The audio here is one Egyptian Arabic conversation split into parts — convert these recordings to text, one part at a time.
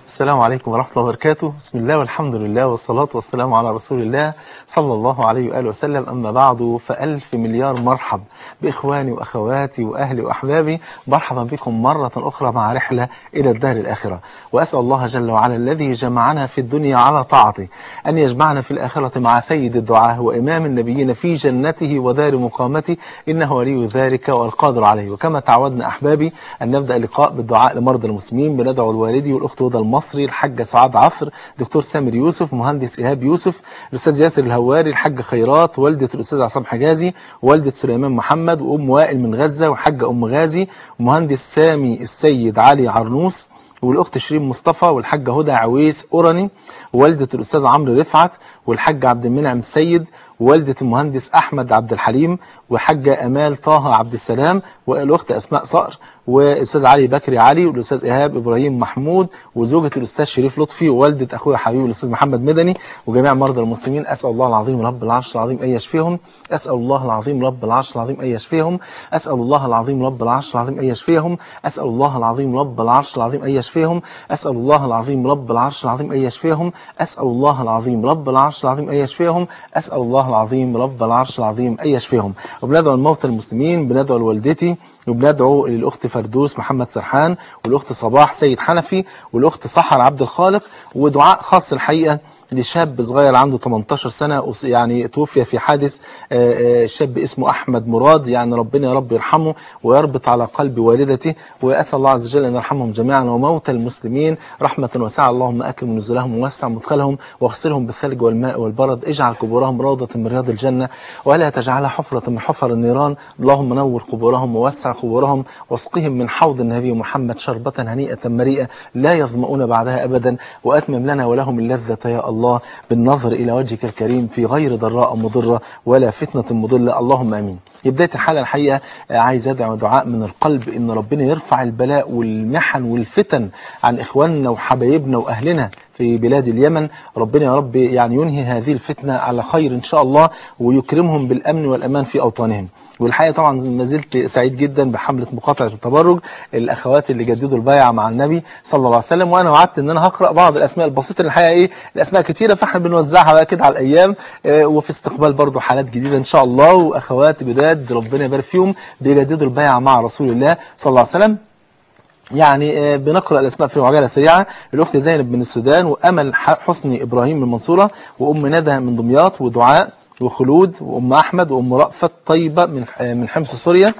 السلام عليكم ورحمة الله وبركاته بسم الله والحمد لله والصلاة والسلام على رسول الله صلى الله عليه وآله وسلم أما بعد فألف مليار مرحب بإخواني وأخواتي وأهلي وأحبابي مرحبا بكم مرة أخرى مع رحلة إلى الدار الآخرة وأسأل الله جل وعلا الذي جمعنا في الدنيا على طاعته أن يجمعنا في الآخرة مع سيد الدعاء وإمام النبيين في جنته ودار مقامته إنه ولي ذلك والقادر عليه وكما تعودنا أحبابي أن نبدأ اللقاء بالدعاء لمرضى المسلمين بندعو الوالدي والأخت هدى المصري الحاجة سعاد عفر دكتور سامر يوسف مهندس إيهاب يوسف الأستاذ ياسر الهواري الحاج خيرات والدة الأستاذ عصام حجازي والدة سليمان محمد وأم وائل من غزة وحاجة أم غازي ومهندس سامي السيد علي عرنوس والأخت شيرين مصطفى والحاجة هدى عويس أوراني ووالدة الأستاذ عمرو رفعت والحاج عبد المنعم السيد ووالدة المهندس أحمد عبد الحليم والحاجة أمال طه عبد السلام والأخت أسماء صقر والأستاذ علي بكري علي والأستاذ إيهاب إبراهيم محمود وزوجة الأستاذ شريف لطفي ووالدة أخويا حبيبي الأستاذ محمد مدني وجميع مرضى المسلمين أسأل الله العظيم رب العرش العظيم أن يشفيهم أسأل الله العظيم رب العرش العظيم أن يشفيهم أسأل الله العظيم رب العرش العظيم أن يشفيهم أسأل الله العظيم رب العرش العظيم أن يشفيهم أسأل الله العظيم رب العرش العظيم أن يشفيهم أسأل الله العظيم رب العرش العظيم أن يشفيهم أسأل الله العظيم رب العرش العظيم أن يشفيهم وبندعو الموتى المسلمين بندعو لوالدتي وبندعو للأخت فردوس محمد سرحان والأخت صباح سيد حنفي والأخت سحر عبد الخالق ودعاء خاص الحقيقة لشاب صغير عنده 18 سنة يعني توفي في حادث شاب اسمه أحمد مراد يعني ربنا يا رب يرحمه ويربط على قلب والدته وأسأل الله عز وجل أن يرحمهم جميعا وموتى المسلمين رحمة واسعة اللهم أكرم نزلهم ووسع مدخلهم واغسلهم بالثلج والماء والبرد اجعل قبورهم روضة من رياض الجنة ولا تجعلها حفرة من حفر النيران اللهم نور قبورهم ووسع قبورهم واسقهم من حوض النبي محمد شربة هنيئة مريئة لا يظمؤون بعدها أبدا وأتمم لنا ولهم اللذة يا الله الله بالنظر إلى وجهك الكريم في غير ضراء مضرة ولا فتنة مضلة اللهم أمين بداية الحلقة الحقيقة عايز أدعو دعاء من القلب إن ربنا يرفع البلاء والمحن والفتن عن إخواننا وحبايبنا وأهلنا في بلاد اليمن ربنا يا رب يعني ينهي هذه الفتنة على خير إن شاء الله ويكرمهم بالأمن والأمان في أوطانهم والحقيقة طبعا ما زلت سعيد جدا بحملة مقاطعة التبرج الأخوات اللي جددوا البيعة مع النبي صلى الله عليه وسلم وأنا وعدت إن أنا هقرأ بعض الأسماء البسيطة اللي الحقيقة إيه الأسماء كتيرة فإحنا بنوزعها بقى كده على الأيام آه وفي استقبال برضو حالات جديدة إن شاء الله وأخوات جداد ربنا يبارك فيهم بيجددوا البيعة مع رسول الله صلى الله عليه وسلم يعني بنقرأ الأسماء في عجالة سريعة الأخت زينب من السودان وأمل حسني إبراهيم من المنصورة وأم ندى من دمياط ودعاء وخلود وأم أحمد وأم رأفت طيبة من من حمص سوريا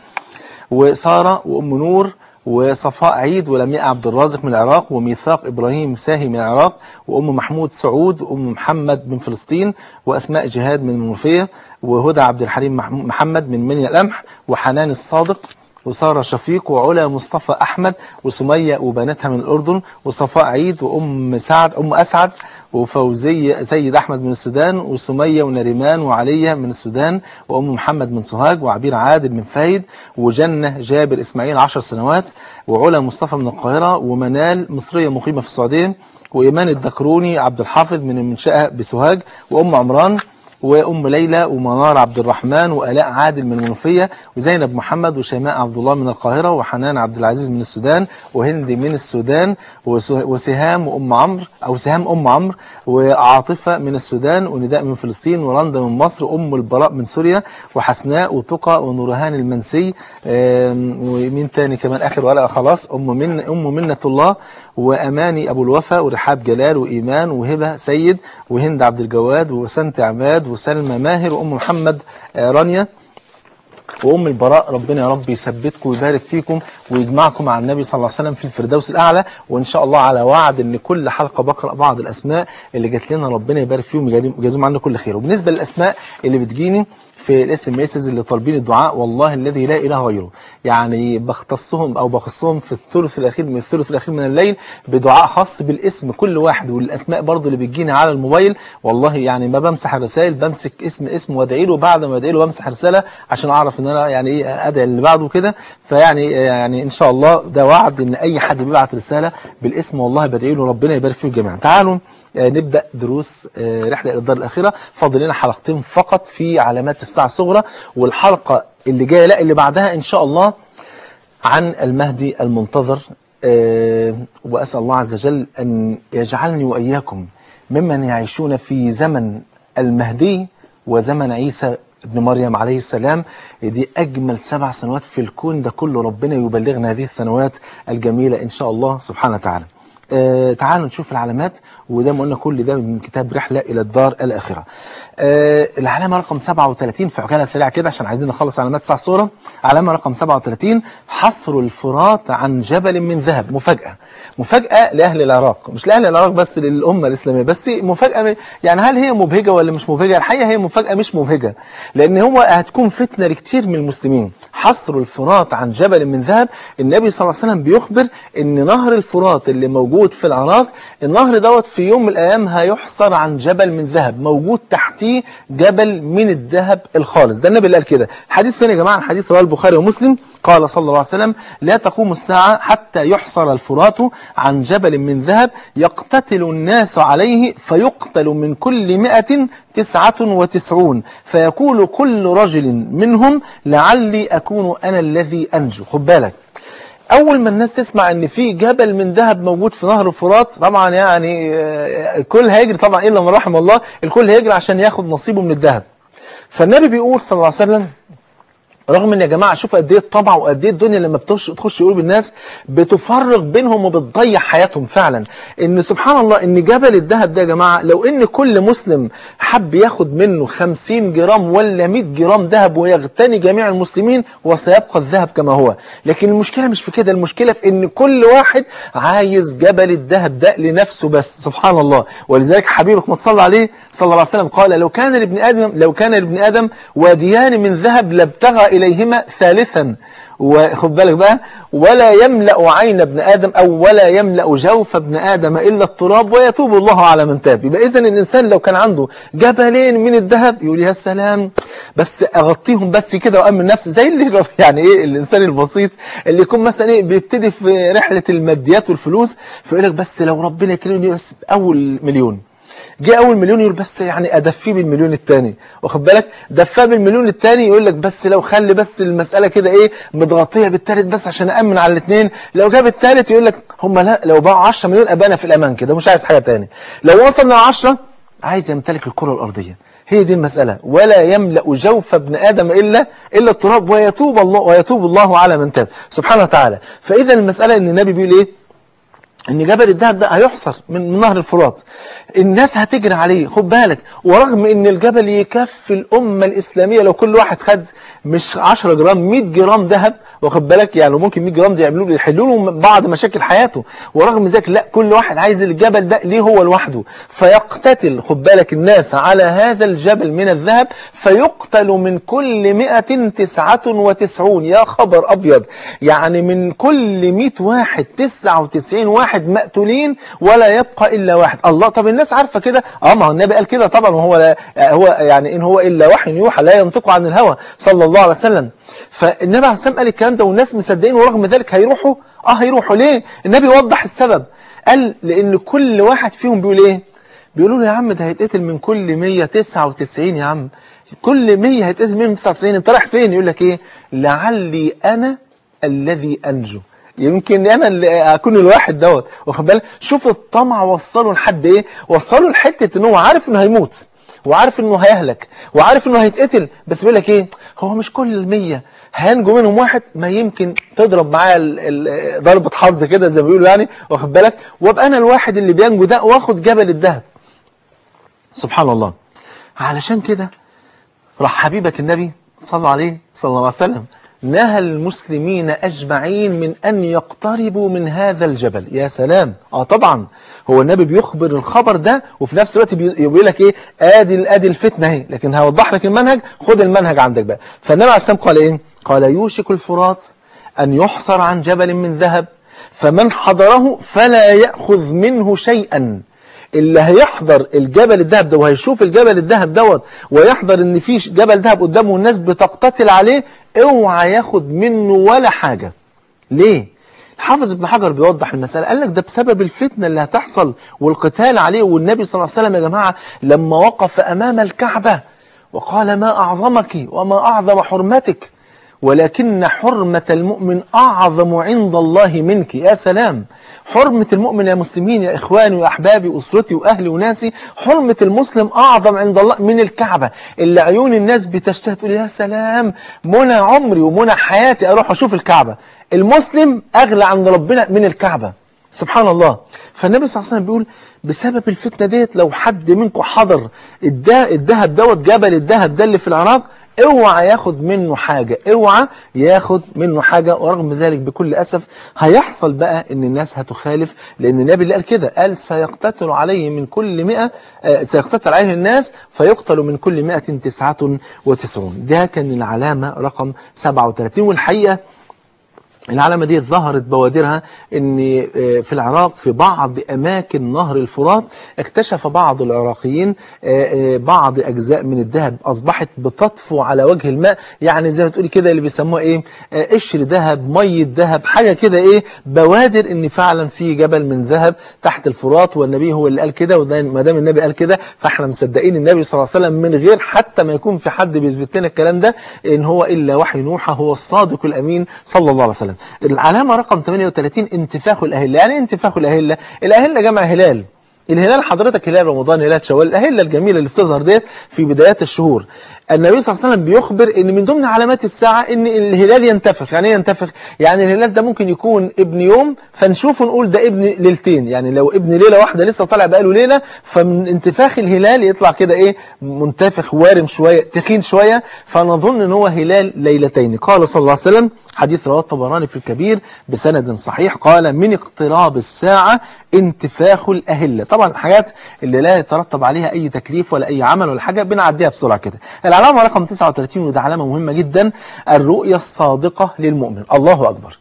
وسارة وأم نور وصفاء عيد ولمياء عبد الرازق من العراق وميثاق إبراهيم ساهي من العراق وأم محمود سعود وأم محمد من فلسطين وأسماء جهاد من المنوفية وهدى عبد الحليم محمد من منيا القمح وحنان الصادق وسارة شفيق وعلا مصطفى أحمد وسمية وبناتها من الأردن وصفاء عيد وأم سعد أم أسعد وفوزية سيد أحمد من السودان وسمية ونريمان وعلية من السودان وأم محمد من سوهاج وعبير عادل من فايد وجنة جابر إسماعيل عشر سنوات وعلا مصطفى من القاهرة ومنال مصرية مقيمة في السعودية وإيمان الدكروني عبد الحافظ من المنشأة بسوهاج وأم عمران وأم ليلى ومنار عبد الرحمن وآلاء عادل من المنوفية وزينب محمد وشيماء عبد الله من القاهرة وحنان عبد العزيز من السودان وهند من السودان وسهام وأم عمرو أو سهام أم عمرو وعاطفة من السودان ونداء من فلسطين ورندا من مصر وأم البراء من سوريا وحسناء وتقى ونورهان المنسي ومين تاني كمان آخر ورقة خلاص أم من أم منة الله وأماني أبو الوفا ورحاب جلال وإيمان وهبة سيد وهند عبد الجواد وسنت عماد وسلمى ماهر وأم محمد رانيا وأم البراء ربنا يا رب يثبتكم ويبارك فيكم ويجمعكم مع النبي صلى الله عليه وسلم في الفردوس الأعلى وإن شاء الله على وعد إن كل حلقة بقرأ بعض الأسماء اللي جات لنا ربنا يبارك فيهم ويجازيهم عنا كل خير وبالنسبة للأسماء اللي بتجيني في الاس ام اس اللي طالبين الدعاء والله الذي لا اله غيره يعني بختصهم او بخصهم في الثلث الاخير من الثلث الاخير من الليل بدعاء خاص بالاسم كل واحد والاسماء برضه اللي بتجيني على الموبايل والله يعني ما بمسح الرسائل بمسك اسم اسم وادعي له بعد ما ادعي له بمسح رساله عشان اعرف ان انا يعني ايه ادعي اللي بعده كده فيعني يعني ان شاء الله ده وعد ان اي حد بيبعت رساله بالاسم والله بدعي له ربنا يبارك فيه الجميع تعالوا نبدأ دروس رحلة إلى الدار الأخيرة فاضل لنا حلقتين فقط في علامات الساعة الصغرى والحلقة اللي جاية لا اللي بعدها إن شاء الله عن المهدي المنتظر آه، وأسأل الله عز وجل أن يجعلني وإياكم ممن يعيشون في زمن المهدي وزمن عيسى ابن مريم عليه السلام دي أجمل سبع سنوات في الكون ده كله ربنا يبلغنا هذه السنوات الجميلة إن شاء الله سبحانه وتعالى آه تعالوا نشوف العلامات وزي ما قلنا كل ده من كتاب رحلة إلى الدار الآخرة آه العلامة رقم 37 في عجالة سريعة كده عشان عايزين نخلص علامات ساعة الصورة علامة رقم 37 حصر الفرات عن جبل من ذهب مفاجأة مفاجأة لأهل العراق مش لأهل العراق بس للأمة الإسلامية بس مفاجأة يعني هل هي مبهجة ولا مش مبهجة الحقيقة هي مفاجأة مش مبهجة لأن هو هتكون فتنة لكتير من المسلمين حصر الفرات عن جبل من ذهب النبي صلى الله عليه وسلم بيخبر ان نهر الفرات اللي موجود في العراق النهر دوت في يوم من الايام هيحصر عن جبل من ذهب موجود تحتيه جبل من الذهب الخالص ده النبي اللي قال كده الحديث فين يا جماعه الحديث رواه البخاري ومسلم قال صلى الله عليه وسلم لا تقوم الساعة حتى يحصر الفرات عن جبل من ذهب يقتتل الناس عليه فيقتل من كل مئة تسعة وتسعون فيقول كل رجل منهم لعلي أكون أنا الذي أنجو خد بالك أول ما الناس تسمع إن في جبل من ذهب موجود في نهر الفرات طبعا يعني آه، الكل هيجري طبعا إلا من رحم الله الكل هيجري عشان ياخد نصيبه من الذهب فالنبي بيقول صلى الله عليه وسلم رغم ان يا جماعه شوف قد ايه الطبع وقد ايه الدنيا لما بتخش تخش قلوب الناس بتفرق بينهم وبتضيع حياتهم فعلا ان سبحان الله ان جبل الذهب ده يا جماعه لو ان كل مسلم حب ياخد منه 50 جرام ولا 100 جرام ذهب ويغتني جميع المسلمين وسيبقى الذهب كما هو لكن المشكله مش في كده المشكله في ان كل واحد عايز جبل الذهب ده لنفسه بس سبحان الله ولذلك حبيبك ما تصلى عليه صلى الله عليه وسلم قال لو كان لابن ادم لو كان لابن ادم واديان من ذهب لابتغى إليهما ثالثا وخد بالك بقى ولا يملأ عين ابن آدم أو ولا يملأ جوف ابن آدم إلا التراب ويتوب الله على من تاب يبقى إذن الإنسان لو كان عنده جبلين من الذهب يقول يا سلام بس أغطيهم بس كده وأمن نفسي زي اللي يعني إيه الإنسان البسيط اللي يكون مثلا إيه بيبتدي في رحلة الماديات والفلوس فيقول لك بس لو ربنا يكرمني بس أول مليون جه اول مليون يقول بس يعني ادفيه بالمليون الثاني واخد بالك دفاه بالمليون الثاني يقول لك بس لو خلي بس المساله كده ايه متغطيه بالثالث بس عشان امن على الاثنين لو جاب الثالث يقول لك هم لا لو باعوا 10 مليون ابقى انا في الامان كده مش عايز حاجه ثاني لو وصلنا ل 10 عايز يمتلك الكره الارضيه هي دي المسألة ولا يملأ جوف ابن آدم إلا إلا التراب ويتوب الله ويتوب الله على من تاب سبحانه وتعالى فإذا المسألة إن النبي بيقول إيه ان جبل الذهب ده هيحصر من من نهر الفرات الناس هتجري عليه خد بالك ورغم ان الجبل يكفي الامه الاسلاميه لو كل واحد خد مش 10 جرام 100 جرام ذهب واخد بالك يعني ممكن 100 جرام دي يعملوا له يحلوا له بعض مشاكل حياته ورغم ذلك لا كل واحد عايز الجبل ده ليه هو لوحده فيقتتل خد بالك الناس على هذا الجبل من الذهب فيقتل من كل 199 يا خبر ابيض يعني من كل 100 واحد 99 واحد مقتولين ولا يبقى الا واحد الله طب الناس عارفه كده اه ما هو النبي قال كده طبعا وهو لا هو يعني ان هو الا وحي يوحى لا ينطق عن الهوى صلى الله عليه وسلم فالنبي عليه الصلاه قال الكلام ده والناس مصدقين ورغم ذلك هيروحوا اه هيروحوا ليه النبي وضح السبب قال لان كل واحد فيهم بيقول ايه بيقولوا له يا عم ده هيتقتل من كل 199 يا عم كل 100 هيتقتل منهم 99 انت رايح فين يقول لك ايه لعلي انا الذي انجو يمكن انا اللي اكون الواحد دوت واخد بالك شوف الطمع وصله لحد ايه وصله لحته ان هو عارف انه هيموت وعارف انه هيهلك وعارف انه هيتقتل بس بيقول لك ايه هو مش كل المية هينجو منهم واحد ما يمكن تضرب معايا ال- ال- ضربة حظ كده زي ما بيقولوا يعني واخد بالك وابقى انا الواحد اللي بينجو ده واخد جبل الذهب سبحان الله علشان كده راح حبيبك النبي صلى عليه صلى الله عليه وسلم نهى المسلمين أجمعين من أن يقتربوا من هذا الجبل يا سلام آه طبعا هو النبي بيخبر الخبر ده وفي نفس الوقت بي- بيقول لك إيه آدي آدي الفتنة اهي لكن هوضح لك المنهج خد المنهج عندك بقى فالنبي عليه السلام قال إيه قال يوشك الفرات أن يحصر عن جبل من ذهب فمن حضره فلا يأخذ منه شيئا اللي هيحضر الجبل الذهب ده وهيشوف الجبل الذهب دوت ويحضر ان في جبل ذهب قدامه والناس بتقتتل عليه اوعى ياخد منه ولا حاجة ليه الحافظ ابن حجر بيوضح المسألة قال لك ده بسبب الفتنة اللي هتحصل والقتال عليه والنبي صلى الله عليه وسلم يا جماعة لما وقف أمام الكعبة وقال ما أعظمك وما أعظم حرمتك ولكن حرمة المؤمن أعظم عند الله منك يا سلام حرمة المؤمن يا مسلمين يا إخواني وأحبابي وأسرتي وأهلي وناسي حرمة المسلم أعظم عند الله من الكعبة اللي عيون الناس بتشتهي تقول يا سلام منى عمري ومنى حياتي أروح أشوف الكعبة المسلم أغلى عند ربنا من الكعبة سبحان الله فالنبي صلى الله عليه وسلم بيقول بسبب الفتنة ديت لو حد منكم حضر الذهب دوت جبل الذهب ده اللي في العراق اوعى ياخد منه حاجة اوعى ياخد منه حاجة ورغم ذلك بكل أسف هيحصل بقى ان الناس هتخالف لان النبي اللي قال كده قال سيقتتل عليه من كل مئة آه سيقتتل عليه الناس فيقتل من كل مئة تسعة وتسعون ده كان العلامة رقم 37 والحقيقة العلامة دي ظهرت بوادرها ان في العراق في بعض اماكن نهر الفرات اكتشف بعض العراقيين بعض اجزاء من الذهب اصبحت بتطفو على وجه الماء يعني زي ما تقولي كده اللي بيسموها ايه قشر ذهب مية ذهب حاجة كده ايه بوادر ان فعلا في جبل من ذهب تحت الفرات والنبي هو اللي قال كده وما دام النبي قال كده فاحنا مصدقين النبي صلى الله عليه وسلم من غير حتى ما يكون في حد بيثبت لنا الكلام ده ان هو الا وحي نوحى هو الصادق الامين صلى الله عليه وسلم العلامة رقم 38 انتفاخ الأهلة يعني انتفاخ الأهلة الأهلة جمع هلال الهلال حضرتك هلال رمضان هلال شوال الأهلة الجميلة اللي بتظهر ديت في بدايات الشهور النبي صلى الله عليه وسلم بيخبر ان من ضمن علامات الساعة ان الهلال ينتفخ يعني ايه ينتفخ يعني الهلال ده ممكن يكون ابن يوم فنشوفه نقول ده ابن ليلتين يعني لو ابن ليلة واحدة لسه طالع بقاله ليلة فمن انتفاخ الهلال يطلع كده ايه منتفخ وارم شوية تخين شوية فنظن ان هو هلال ليلتين قال صلى الله عليه وسلم حديث رواه الطبراني في الكبير بسند صحيح قال من اقتراب الساعة انتفاخ الأهلة طبعا الحاجات اللي لا يترتب عليها أي تكليف ولا أي عمل ولا حاجة بنعديها بسرعة كده العلامة رقم 39 وده علامة مهمة جدا الرؤية الصادقة للمؤمن الله أكبر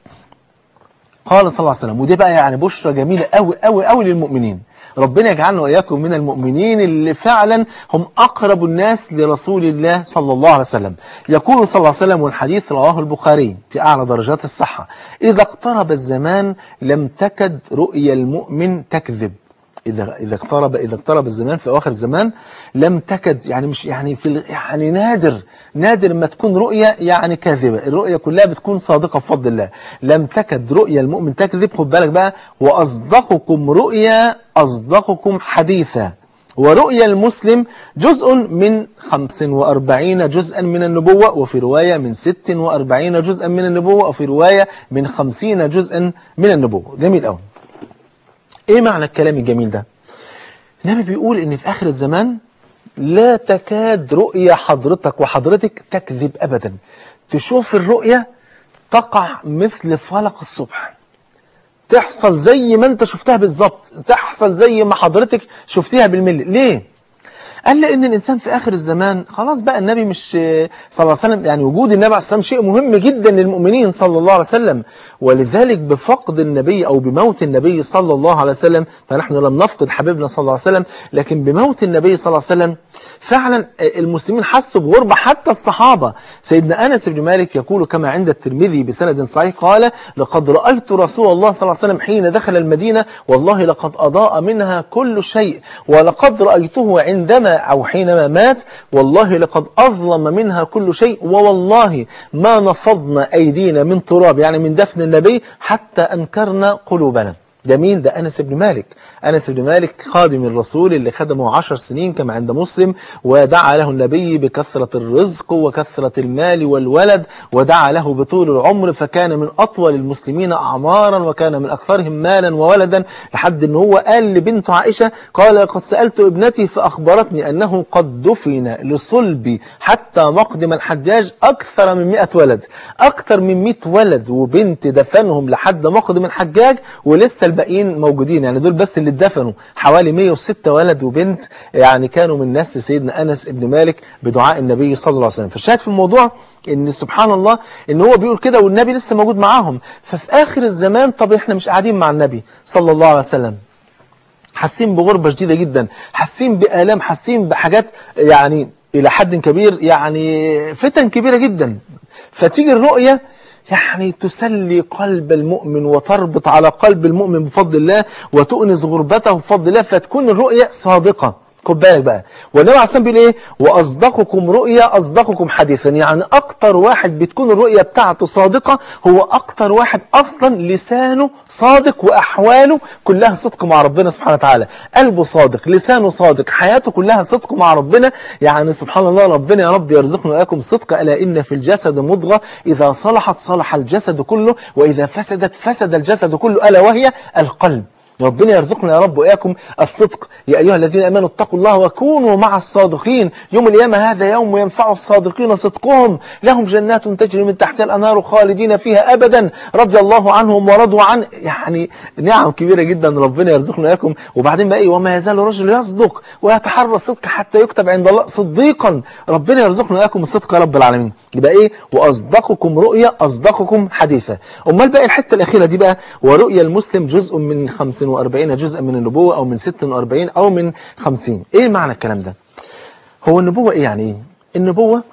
قال صلى الله عليه وسلم ودي بقى يعني بشرة جميلة قوي قوي قوي للمؤمنين ربنا يجعلنا وإياكم من المؤمنين اللي فعلا هم أقرب الناس لرسول الله صلى الله عليه وسلم يقول صلى الله عليه وسلم والحديث رواه البخاري في أعلى درجات الصحة إذا اقترب الزمان لم تكد رؤيا المؤمن تكذب إذا إذا اقترب إذا اقترب الزمان في أواخر الزمان لم تكد يعني مش يعني في يعني نادر نادر ما تكون رؤية يعني كاذبة الرؤية كلها بتكون صادقة بفضل الله لم تكد رؤيا المؤمن تكذب خد بالك بقى وأصدقكم رؤيا أصدقكم حديثا ورؤيا المسلم جزء من 45 جزءا من النبوة وفي رواية من 46 جزءا من النبوة وفي رواية من 50 جزءا من النبوة جميل قوي ايه معنى الكلام الجميل ده النبي بيقول ان في اخر الزمان لا تكاد رؤية حضرتك وحضرتك تكذب ابدا تشوف الرؤية تقع مثل فلق الصبح تحصل زي ما انت شفتها بالظبط تحصل زي ما حضرتك شفتيها بالملي ليه قال لأن الإنسان في آخر الزمان خلاص بقى النبي مش صلى الله عليه وسلم يعني وجود النبي عليه السلام شيء مهم جدا للمؤمنين صلى الله عليه وسلم ولذلك بفقد النبي أو بموت النبي صلى الله عليه وسلم فنحن لم نفقد حبيبنا صلى الله عليه وسلم لكن بموت النبي صلى الله عليه وسلم فعلا المسلمين حسوا بغربة حتى الصحابة سيدنا أنس بن مالك يقول كما عند الترمذي بسند صحيح قال لقد رأيت رسول الله صلى الله عليه وسلم حين دخل المدينة والله لقد أضاء منها كل شيء ولقد رأيته عندما أو حينما مات والله لقد أظلم منها كل شيء ووالله ما نفضنا أيدينا من تراب يعني من دفن النبي حتى أنكرنا قلوبنا ده مين ده أنس بن مالك أنس بن مالك خادم الرسول اللي خدمه عشر سنين كما عند مسلم ودعا له النبي بكثرة الرزق وكثرة المال والولد ودعا له بطول العمر فكان من أطول المسلمين أعمارا وكان من أكثرهم مالا وولدا لحد أن هو قال لبنت عائشة قال قد سألت ابنتي فأخبرتني أنه قد دفن لصلبي حتى مقدم الحجاج أكثر من 100 ولد أكثر من 100 ولد وبنت دفنهم لحد مقدم الحجاج ولسه الباقيين موجودين يعني دول بس اللي اتدفنوا حوالي 106 ولد وبنت يعني كانوا من نسل سيدنا أنس بن مالك بدعاء النبي صلى الله عليه وسلم فالشاهد في الموضوع ان سبحان الله ان هو بيقول كده والنبي لسه موجود معاهم ففي آخر الزمان طب احنا مش قاعدين مع النبي صلى الله عليه وسلم حاسين بغربة شديدة جدا حاسين بآلام حاسين بحاجات يعني إلى حد كبير يعني فتن كبيرة جدا فتيجي الرؤية يعني تسلي قلب المؤمن وتربط على قلب المؤمن بفضل الله وتؤنس غربته بفضل الله فتكون الرؤية صادقة خد بالك بقى والنبي عليه الصلاه بيقول ايه واصدقكم رؤيا اصدقكم حديثا يعني اكتر واحد بتكون الرؤيه بتاعته صادقه هو اكتر واحد اصلا لسانه صادق واحواله كلها صدق مع ربنا سبحانه وتعالى قلبه صادق لسانه صادق حياته كلها صدق مع ربنا يعني سبحان الله ربنا يا رب يرزقنا واياكم صدق الا ان في الجسد مضغه اذا صلحت صلح الجسد كله واذا فسدت فسد الجسد كله الا وهي القلب ربنا يرزقنا يا رب وإياكم الصدق يا أيها الذين أمنوا اتقوا الله وكونوا مع الصادقين يوم القيامة هذا يوم ينفع الصادقين صدقهم لهم جنات تجري من تحتها الأنهار خالدين فيها أبدا رضي الله عنهم ورضوا عن يعني نعم كبيرة جدا ربنا يرزقنا إياكم وبعدين بقى إيه وما يزال الرجل يصدق ويتحرى الصدق حتى يكتب عند الله صديقا ربنا يرزقنا إياكم الصدق يا رب العالمين يبقى إيه وأصدقكم رؤيا أصدقكم حديثا أمال بقى الحتة الأخيرة دي بقى ورؤيا المسلم جزء من 45 جزءا من النبوة أو من 46 أو من 50 إيه معنى الكلام ده هو النبوة إيه يعني إيه النبوة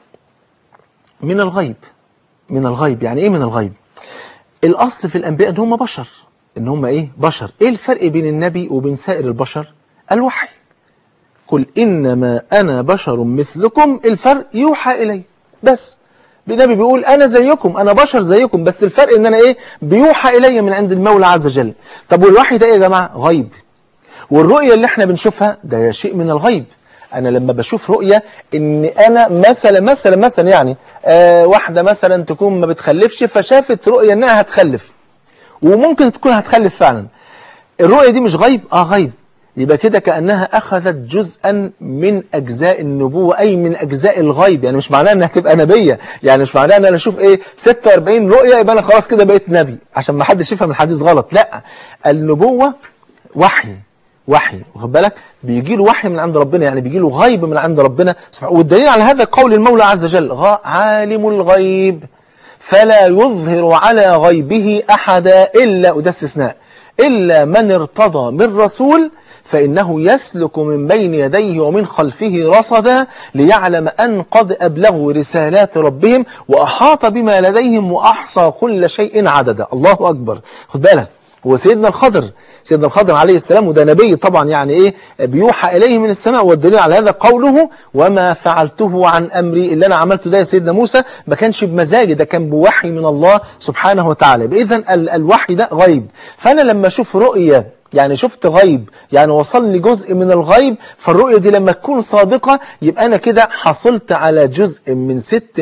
من الغيب من الغيب يعني إيه من الغيب الأصل في الأنبياء إن هم بشر إن هم إيه بشر إيه الفرق بين النبي وبين سائر البشر الوحي قل إنما أنا بشر مثلكم الفرق يوحى إلي بس النبي بيقول أنا زيكم أنا بشر زيكم بس الفرق إن أنا إيه بيوحى إلي من عند المولى عز وجل طب والوحي ده إيه يا جماعة غيب والرؤية اللي احنا بنشوفها ده شيء من الغيب أنا لما بشوف رؤية إن أنا مثلا مثلا مثلا يعني آه واحدة مثلا تكون ما بتخلفش فشافت رؤية إنها هتخلف وممكن تكون هتخلف فعلا الرؤية دي مش غيب آه غيب يبقى كده كأنها أخذت جزءا من أجزاء النبوة أي من أجزاء الغيب يعني مش معناه أنها تبقى نبية يعني مش معناه أن أنا أشوف إيه 46 رؤية يبقى أنا خلاص كده بقيت نبي عشان ما حدش يفهم الحديث غلط لا النبوة وحي وحي واخد بالك بيجي له وحي من عند ربنا يعني بيجي له غيب من عند ربنا سبحانه والدليل على هذا قول المولى عز وجل عالم الغيب فلا يظهر على غيبه أحدا إلا وده استثناء إلا من ارتضى من رسول فإنه يسلك من بين يديه ومن خلفه رصدا ليعلم أن قد أبلغوا رسالات ربهم وأحاط بما لديهم وأحصى كل شيء عددا الله أكبر خد بالك وسيدنا الخضر سيدنا الخضر عليه السلام وده نبي طبعا يعني ايه بيوحى اليه من السماء والدليل على هذا قوله وما فعلته عن امري اللي انا عملته ده يا سيدنا موسى ما كانش بمزاجي ده كان بوحي من الله سبحانه وتعالى اذا الوحي ده غيب فانا لما اشوف رؤيه يعني شفت غيب يعني وصلني جزء من الغيب فالرؤية دي لما تكون صادقة يبقى أنا كده حصلت على جزء من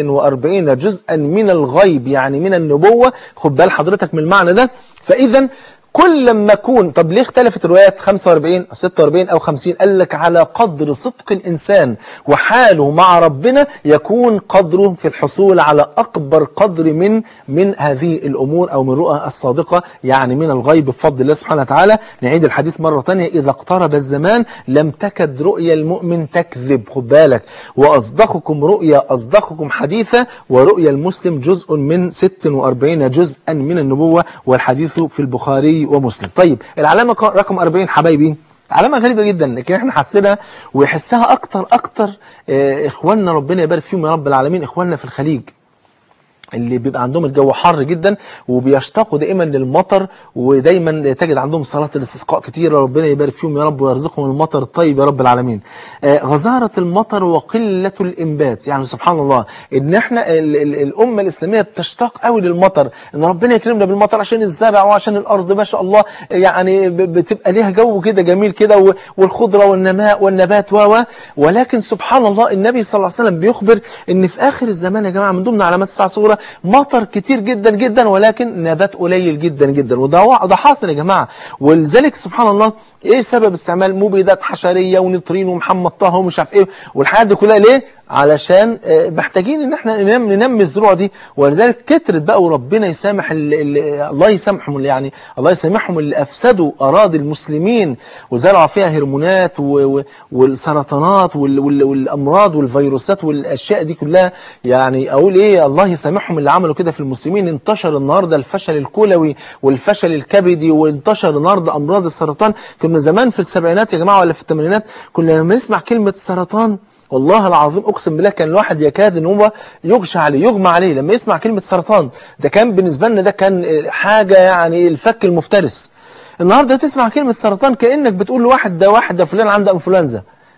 46 جزءا من الغيب يعني من النبوة خد بال حضرتك من المعنى ده فإذا كل لما أكون طب ليه اختلفت الروايات 45 أو 46 أو 50 قال لك على قدر صدق الإنسان وحاله مع ربنا يكون قدره في الحصول على أكبر قدر من من هذه الأمور أو من رؤى الصادقة يعني من الغيب بفضل الله سبحانه وتعالى نعيد الحديث مرة ثانية إذا اقترب الزمان لم تكد رؤيا المؤمن تكذب خد بالك وأصدقكم رؤيا أصدقكم حديثا ورؤيا المسلم جزء من 46 جزءا من النبوة والحديث في البخاري ومسلم طيب العلامة رقم 40 حبايبي علامة غريبة جدا لكن احنا حسنا ويحسها اكتر اكتر اه اخواننا ربنا يبارك فيهم يا رب العالمين اخواننا في الخليج اللي بيبقى عندهم الجو حر جدا وبيشتاقوا دائما للمطر ودايما تجد عندهم صلاة الاستسقاء كتيرة ربنا يبارك فيهم يا رب ويرزقهم المطر الطيب يا رب العالمين آه غزارة المطر وقلة الإنبات يعني سبحان الله إن احنا ال ال الأمة الإسلامية بتشتاق قوي للمطر إن ربنا يكرمنا بالمطر عشان الزرع وعشان الأرض ما شاء الله يعني بتبقى ليها جو كده جميل كده والخضرة والنماء والنبات و ولكن سبحان الله النبي صلى الله عليه وسلم بيخبر إن في آخر الزمان يا جماعة من ضمن علامات الساعة صورة مطر كتير جدا جدا ولكن نبات قليل جدا جدا وده ده حاصل يا جماعة ولذلك سبحان الله ايه سبب استعمال مبيدات حشرية ونيترين ومحمد طه ومش عارف ايه والحاجات دي كلها ليه علشان محتاجين ان احنا ننمي, ننمي الزروع دي ولذلك كترت بقى وربنا يسامح ال ال الله يسامحهم يعني الله يسامحهم اللي افسدوا اراضي المسلمين وزرعوا فيها هرمونات والسرطانات والامراض والفيروسات والاشياء دي كلها يعني اقول ايه الله يسامحهم اللي عملوا كده في المسلمين انتشر النهارده الفشل الكلوي والفشل الكبدي وانتشر النهارده امراض السرطان كنا زمان في السبعينات يا جماعه ولا في الثمانينات كنا لما نسمع كلمه سرطان والله العظيم اقسم بالله كان الواحد يكاد ان هو يغشى عليه يغمى عليه لما يسمع كلمه سرطان ده كان بالنسبه لنا ده كان حاجه يعني الفك المفترس النهارده تسمع كلمه سرطان كانك بتقول لواحد ده واحد ده فلان عنده انفلونزا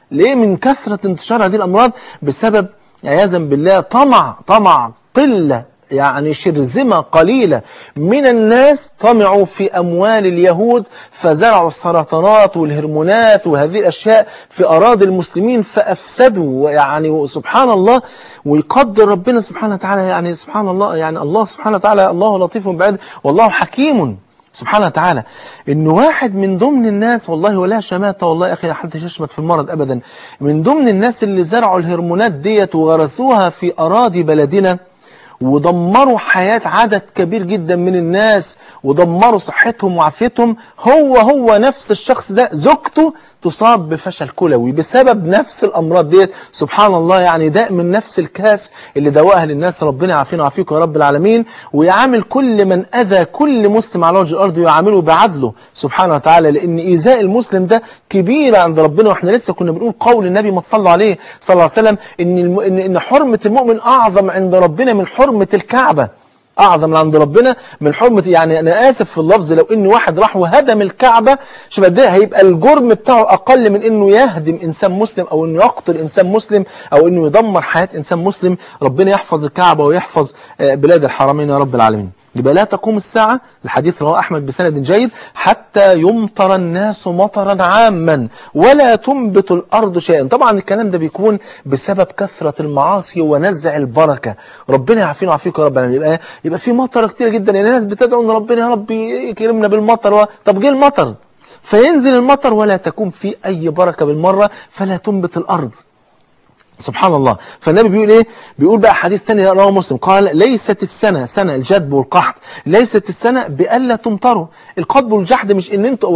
ليه من كثرة انتشار هذه الأمراض بسبب عياذا بالله طمع طمع قلة يعني شرذمة قليلة من الناس طمعوا في أموال اليهود فزرعوا السرطانات والهرمونات وهذه الأشياء في أراضي المسلمين فأفسدوا يعني سبحان الله ويقدر ربنا سبحانه وتعالى يعني سبحان الله يعني الله سبحانه وتعالى الله لطيف بعد والله حكيم سبحانه وتعالى ان واحد من ضمن الناس والله ولا شماتة والله يا اخي حد يشمت في المرض ابدا من ضمن الناس اللي زرعوا الهرمونات ديت وغرسوها في اراضي بلدنا ودمروا حياة عدد كبير جدا من الناس ودمروا صحتهم وعافيتهم هو هو نفس الشخص ده زوجته تصاب بفشل كلوي بسبب نفس الأمراض ديت سبحان الله يعني داء من نفس الكاس اللي دواها للناس ربنا يعافينا ويعافيكم يا رب العالمين ويعامل كل من أذى كل مسلم على وجه الأرض ويعامله بعدله سبحانه وتعالى لأن إيذاء المسلم ده كبيرة عند ربنا وإحنا لسه كنا بنقول قول النبي ما تصلى عليه صلى الله عليه وسلم إن, الم... إن إن حرمة المؤمن أعظم عند ربنا من حرمة الكعبة أعظم عند ربنا من حرمة يعني أنا آسف في اللفظ لو إن واحد راح وهدم الكعبة شوف ده هيبقى الجرم بتاعه أقل من إنه يهدم إنسان مسلم أو إنه يقتل إنسان مسلم أو إنه يدمر حياة إنسان مسلم ربنا يحفظ الكعبة ويحفظ بلاد الحرمين يا رب العالمين يبقى لا تقوم الساعة الحديث رواه أحمد بسند جيد حتى يمطر الناس مطرا عاما ولا تنبت الأرض شيئا طبعا الكلام ده بيكون بسبب كثرة المعاصي ونزع البركة ربنا يعافينا ويعافيكم يا رب العالمين يبقى, يبقى في مطر كتير جدا يعني الناس بتدعو ان ربنا يا رب يكرمنا بالمطر و... طب جه المطر فينزل المطر ولا تكون في أي بركة بالمرة فلا تنبت الأرض سبحان الله فالنبي بيقول ايه بيقول بقى حديث تاني رواه مسلم قال ليست السنة سنة الجدب والقحط ليست السنة بألا تمطروا القطب والجحد مش ان انتوا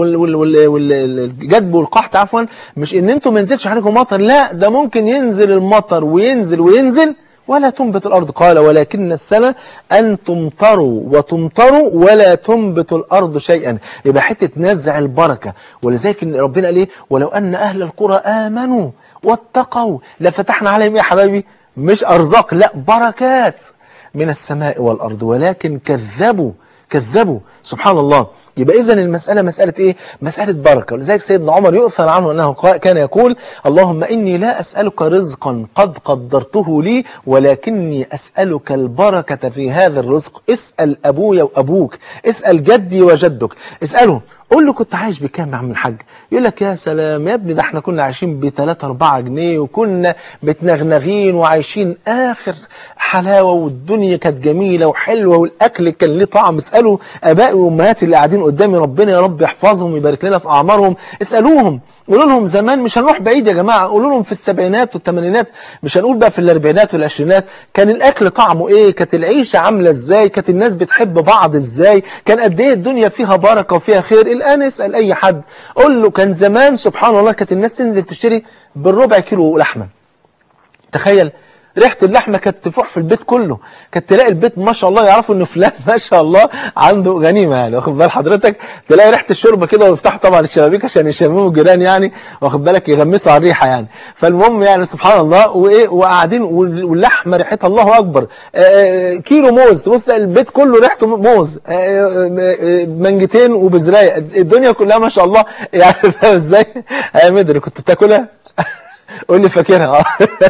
والجدب والقحط عفوا مش ان انتوا ما ينزلش عليكم مطر لا ده ممكن ينزل المطر وينزل وينزل ولا تنبت الأرض قال ولكن السنة أن تمطروا وتمطروا ولا تنبت الأرض شيئا يبقى حتة نزع البركة ولذلك ربنا قال ايه ولو أن أهل القرى آمنوا واتقوا لفتحنا عليهم يا حبايبي مش أرزاق لا بركات من السماء والأرض ولكن كذبوا كذبوا سبحان الله يبقى إذن المسألة مسألة إيه؟ مسألة بركة ولذلك سيدنا عمر يؤثر عنه أنه كان يقول اللهم إني لا أسألك رزقا قد قدرته لي ولكني أسألك البركة في هذا الرزق اسأل أبويا وأبوك اسأل جدي وجدك اسأله قول له كنت عايش بكام يا عم الحاج يقول لك يا سلام يا ابني ده احنا كنا عايشين ب 3 4 جنيه وكنا متنغنغين وعايشين اخر حلاوه والدنيا كانت جميله وحلوه والاكل كان ليه طعم اسالوا ابائي وامهاتي اللي قاعدين قدامي ربنا يا رب يحفظهم ويبارك لنا في اعمارهم اسالوهم قولوا لهم زمان مش هنروح بعيد يا جماعه قولوا لهم في السبعينات والثمانينات مش هنقول بقى في الاربعينات والعشرينات كان الاكل طعمه ايه كانت العيشه عامله ازاي كانت الناس بتحب بعض ازاي كان قد ايه الدنيا فيها بركه وفيها خير الآن اسأل أي حد قول له كان زمان سبحان الله كانت الناس تنزل تشتري بالربع كيلو لحمة تخيل ريحة اللحمة كانت تفوح في البيت كله كانت تلاقي البيت ما شاء الله يعرفوا انه فلان ما شاء الله عنده غنيمة يعني واخد بال حضرتك تلاقي ريحة الشوربة كده ويفتحوا طبعا الشبابيك عشان يشمموا الجيران يعني واخد بالك يغمسوا على الريحة يعني فالمهم يعني سبحان الله وايه وقاعدين واللحمة ريحتها الله اكبر آآ كيلو موز تبص البيت كله ريحته موز منجتين وبزرايه الدنيا كلها ما شاء الله يعني فاهم ازاي يا مدري كنت تاكلها قول لي فاكرها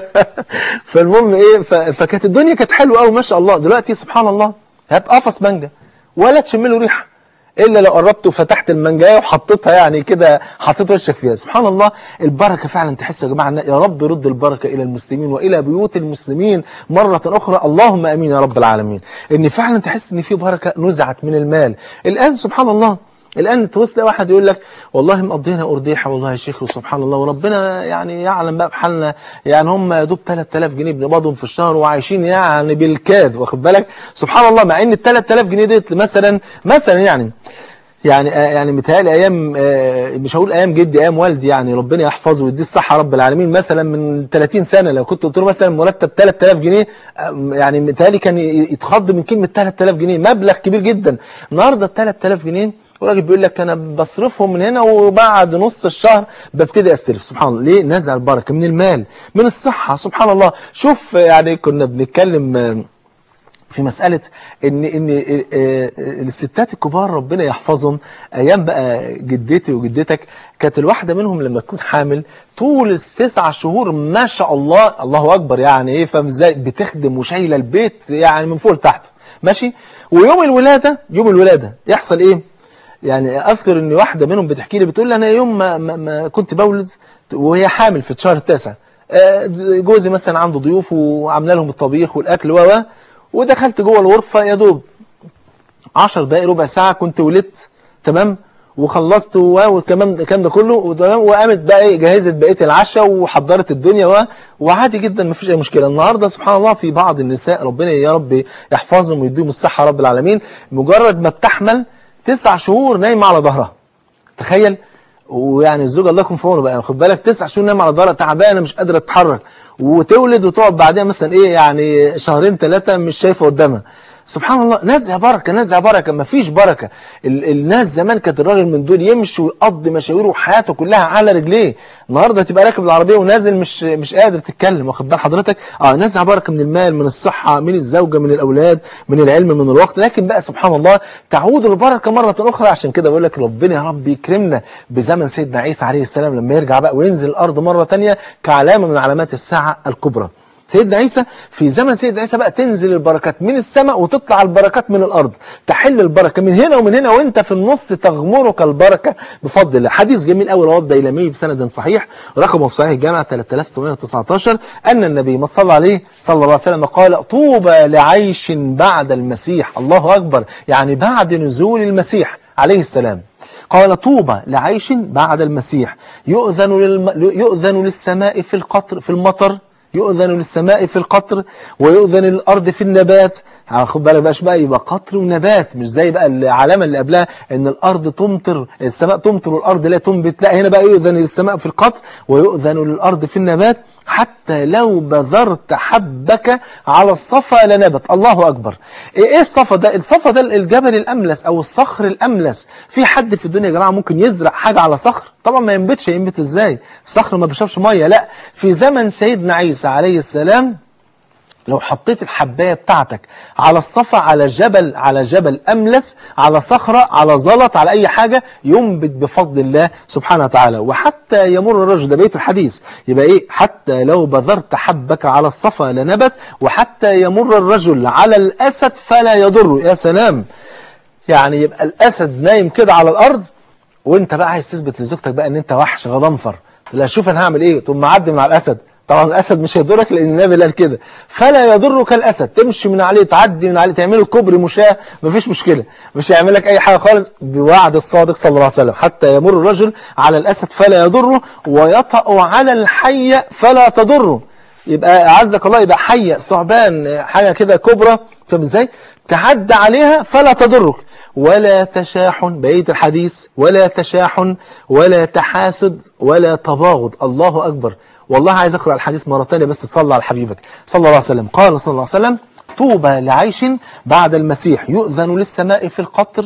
فالمهم ايه فكانت الدنيا كانت حلوه قوي ما شاء الله دلوقتي سبحان الله هات قفص مانجا ولا تشم له ريحه الا لو قربت وفتحت المانجايه وحطيتها يعني كده حطيت وشك فيها سبحان الله البركه فعلا تحسوا يا جماعه يا رب يرد البركه الى المسلمين والى بيوت المسلمين مره اخرى اللهم امين يا رب العالمين ان فعلا تحس ان في بركه نزعت من المال الان سبحان الله الآن توصل واحد يقول لك والله مقضينا أرديحة والله يا شيخ وسبحان الله وربنا يعني يعلم بقى بحالنا يعني هم يا دوب 3000 جنيه بنقبضهم في الشهر وعايشين يعني بالكاد واخد بالك سبحان الله مع ان ال 3000 جنيه ديت مثلا مثلا يعني يعني يعني متهيألي ايام مش هقول ايام جدي ايام والدي يعني ربنا يحفظه ويديه الصحه رب العالمين مثلا من 30 سنه لو كنت قلت له مثلا مرتب 3000 جنيه يعني متهيألي كان يتخض من كلمه 3000 جنيه مبلغ كبير جدا النهارده ال 3000 جنيه وراجل بيقول لك انا بصرفهم من هنا وبعد نص الشهر ببتدي استلف سبحان الله ليه نزع البركه من المال من الصحه سبحان الله شوف يعني كنا بنتكلم في مسألة ان ان آه، آه، الستات الكبار ربنا يحفظهم ايام بقى جدتي وجدتك كانت الواحدة منهم لما تكون حامل طول التسع شهور ما شاء الله الله اكبر يعني ايه فاهم ازاي بتخدم وشايله البيت يعني من فوق لتحت ماشي ويوم الولادة يوم الولادة يحصل ايه يعني اذكر ان واحدة منهم بتحكي لي بتقول لي انا يوم ما, ما, ما كنت بولد وهي حامل في الشهر التاسع آه، جوزي مثلا عنده ضيوف وعامله لهم الطبيخ والاكل و و ودخلت جوه الغرفة يا دوب 10 دقايق ربع ساعة كنت ولدت تمام وخلصت و- وكمان الكلام ده كله وتمام وقامت بقى ايه جهزت بقيه العشاء وحضرت الدنيا و... وعادي جدا مفيش اي مشكله النهارده سبحان الله في بعض النساء ربنا يا رب يحفظهم ويديهم الصحه رب العالمين مجرد ما بتحمل تسع شهور نايمه على ظهرها تخيل ويعني الزوج الله يكون في عونه بقى خد بالك تسع شهور نايمه على ظهرها تعبانه مش قادره تتحرك وتولد وتقعد بعدها مثلا ايه يعني شهرين ثلاثه مش شايفه قدامها سبحان الله نزع بركه نزع بركه مفيش بركه ال الناس زمان كانت الراجل من دول يمشي ويقضي مشاويره وحياته كلها على رجليه النهارده تبقى راكب العربيه ونازل مش مش قادر تتكلم واخد بال حضرتك اه نزع بركه من المال من الصحه من الزوجه من الاولاد من العلم من الوقت لكن بقى سبحان الله تعود البركه مره اخرى عشان كده بقول لك ربنا يا رب يكرمنا بزمن سيدنا عيسى عليه السلام لما يرجع بقى وينزل الارض مره ثانيه كعلامه من علامات الساعه الكبرى سيدنا عيسى في زمن سيدنا عيسى بقى تنزل البركات من السماء وتطلع البركات من الأرض تحل البركة من هنا ومن هنا وانت في النص تغمرك البركة بفضل الله حديث جميل أول رواه الديلمي بسند صحيح رقمه في صحيح الجامع 3919 أن النبي ما صلى عليه صلى الله عليه وسلم قال طوبى لعيش بعد المسيح الله أكبر يعني بعد نزول المسيح عليه السلام قال طوبى لعيش بعد المسيح يؤذن, للم... يؤذن للسماء في القطر في المطر يؤذن للسماء في القطر ويؤذن للأرض في النبات خد بالك بقى بقى يبقى قطر ونبات مش زي بقى العلامة اللي قبلها ان الأرض تمطر السماء تمطر والأرض لا تنبت لا هنا بقى يؤذن للسماء في القطر ويؤذن للأرض في النبات حتى لو بذرت حبك على الصفا لنبت الله أكبر إيه الصفا ده الصفا ده الجبل الأملس أو الصخر الأملس في حد في الدنيا يا جماعة ممكن يزرع حاجة على صخر طبعا ما ينبتش ينبت إزاي الصخر ما بيشربش مية لا في زمن سيدنا عيسى عليه السلام لو حطيت الحباية بتاعتك على الصفا على جبل على جبل أملس على صخرة على زلط على أي حاجة ينبت بفضل الله سبحانه وتعالى وحتى يمر الرجل ده بيت الحديث يبقى إيه حتى لو بذرت حبك على الصفا لنبت وحتى يمر الرجل على الأسد فلا يضر يا سلام يعني يبقى الأسد نايم كده على الأرض وانت بقى عايز تثبت لزوجتك بقى ان انت وحش غضنفر تقول شوف انا هعمل ايه تقوم معدي من على الاسد طبعا الاسد مش هيضرك لان النبي قال كده فلا يضرك الاسد تمشي من عليه تعدي من عليه تعمله كوبري مشاه مفيش مشكله مش هيعمل لك اي حاجه خالص بوعد الصادق صلى الله عليه وسلم حتى يمر الرجل على الاسد فلا يضره ويطأ على الحيه فلا تضره يبقى اعزك الله يبقى حيه ثعبان حاجه كده كبرى فاهم ازاي تعدى عليها فلا تضرك ولا تشاحن بقيه الحديث ولا تشاحن ولا تحاسد ولا تباغض الله اكبر والله عايز اقرا الحديث مره ثانيه بس تصلي على حبيبك صلى الله عليه وسلم قال صلى الله عليه وسلم طوبى لعيش بعد المسيح يؤذن للسماء في القطر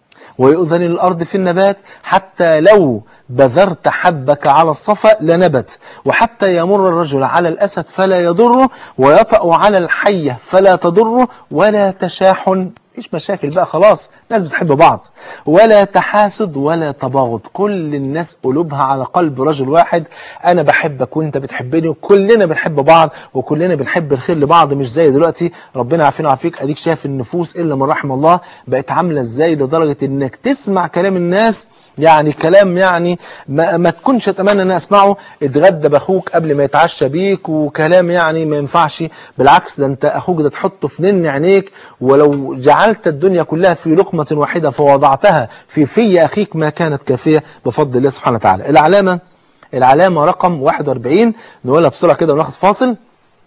ويؤذن للأرض في النبات حتى لو بذرت حبك على الصفا لنبت وحتى يمر الرجل على الأسد فلا يضره ويطأ على الحية فلا تضره ولا تشاحن مفيش مشاكل بقى خلاص ناس بتحب بعض ولا تحاسد ولا تباغض كل الناس قلوبها على قلب رجل واحد انا بحبك وانت بتحبني وكلنا بنحب بعض وكلنا بنحب الخير لبعض مش زي دلوقتي ربنا يعافينا ويعافيك اديك شايف النفوس الا من رحم الله بقت عامله ازاي لدرجه انك تسمع كلام الناس يعني كلام يعني ما, ما تكونش اتمنى ان اسمعه اتغدى باخوك قبل ما يتعشى بيك وكلام يعني ما ينفعش بالعكس ده انت اخوك ده تحطه في نن عينيك ولو جعلت الدنيا كلها في لقمة واحدة فوضعتها في في اخيك ما كانت كافية بفضل الله سبحانه وتعالى العلامة العلامة رقم 41 نقولها بسرعة كده وناخد فاصل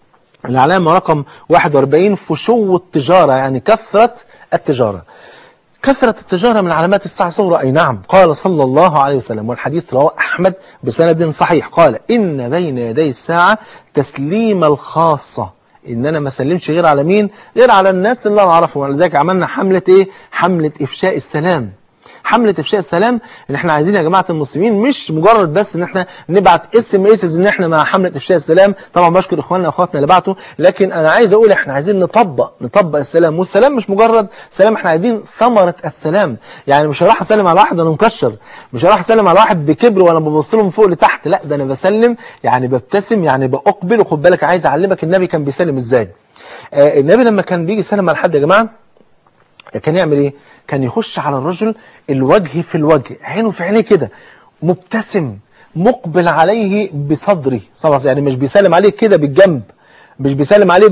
العلامة رقم 41 فشو التجارة يعني كثرة التجارة كثرة التجارة من علامات الساعة الصغرى أي نعم قال صلى الله عليه وسلم والحديث رواه أحمد بسند صحيح قال إن بين يدي الساعة تسليم الخاصة إن أنا ما اسلمش غير على مين غير على الناس اللي أنا أعرفهم ولذلك عملنا حملة إيه حملة إفشاء السلام حملة افشاء السلام ان احنا عايزين يا جماعة المسلمين مش مجرد بس ان احنا نبعت اس ام اس ان احنا مع حملة افشاء السلام طبعا بشكر اخواننا واخواتنا اللي بعتوا لكن انا عايز اقول احنا عايزين نطبق نطبق السلام والسلام مش مجرد سلام احنا عايزين ثمرة السلام يعني مش هروح اسلم على واحد انا مكشر مش هروح اسلم على واحد بكبر وانا ببص له من فوق لتحت لا ده انا بسلم يعني ببتسم يعني باقبل وخد بالك عايز اعلمك النبي كان بيسلم ازاي آه النبي لما كان بيجي يسلم على حد يا جماعه كان يعمل ايه كان يخش على الرجل الوجه في الوجه عينه في عينيه كده مبتسم مقبل عليه بصدري خلاص يعني مش بيسلم عليه كده بالجنب مش بيسلم عليه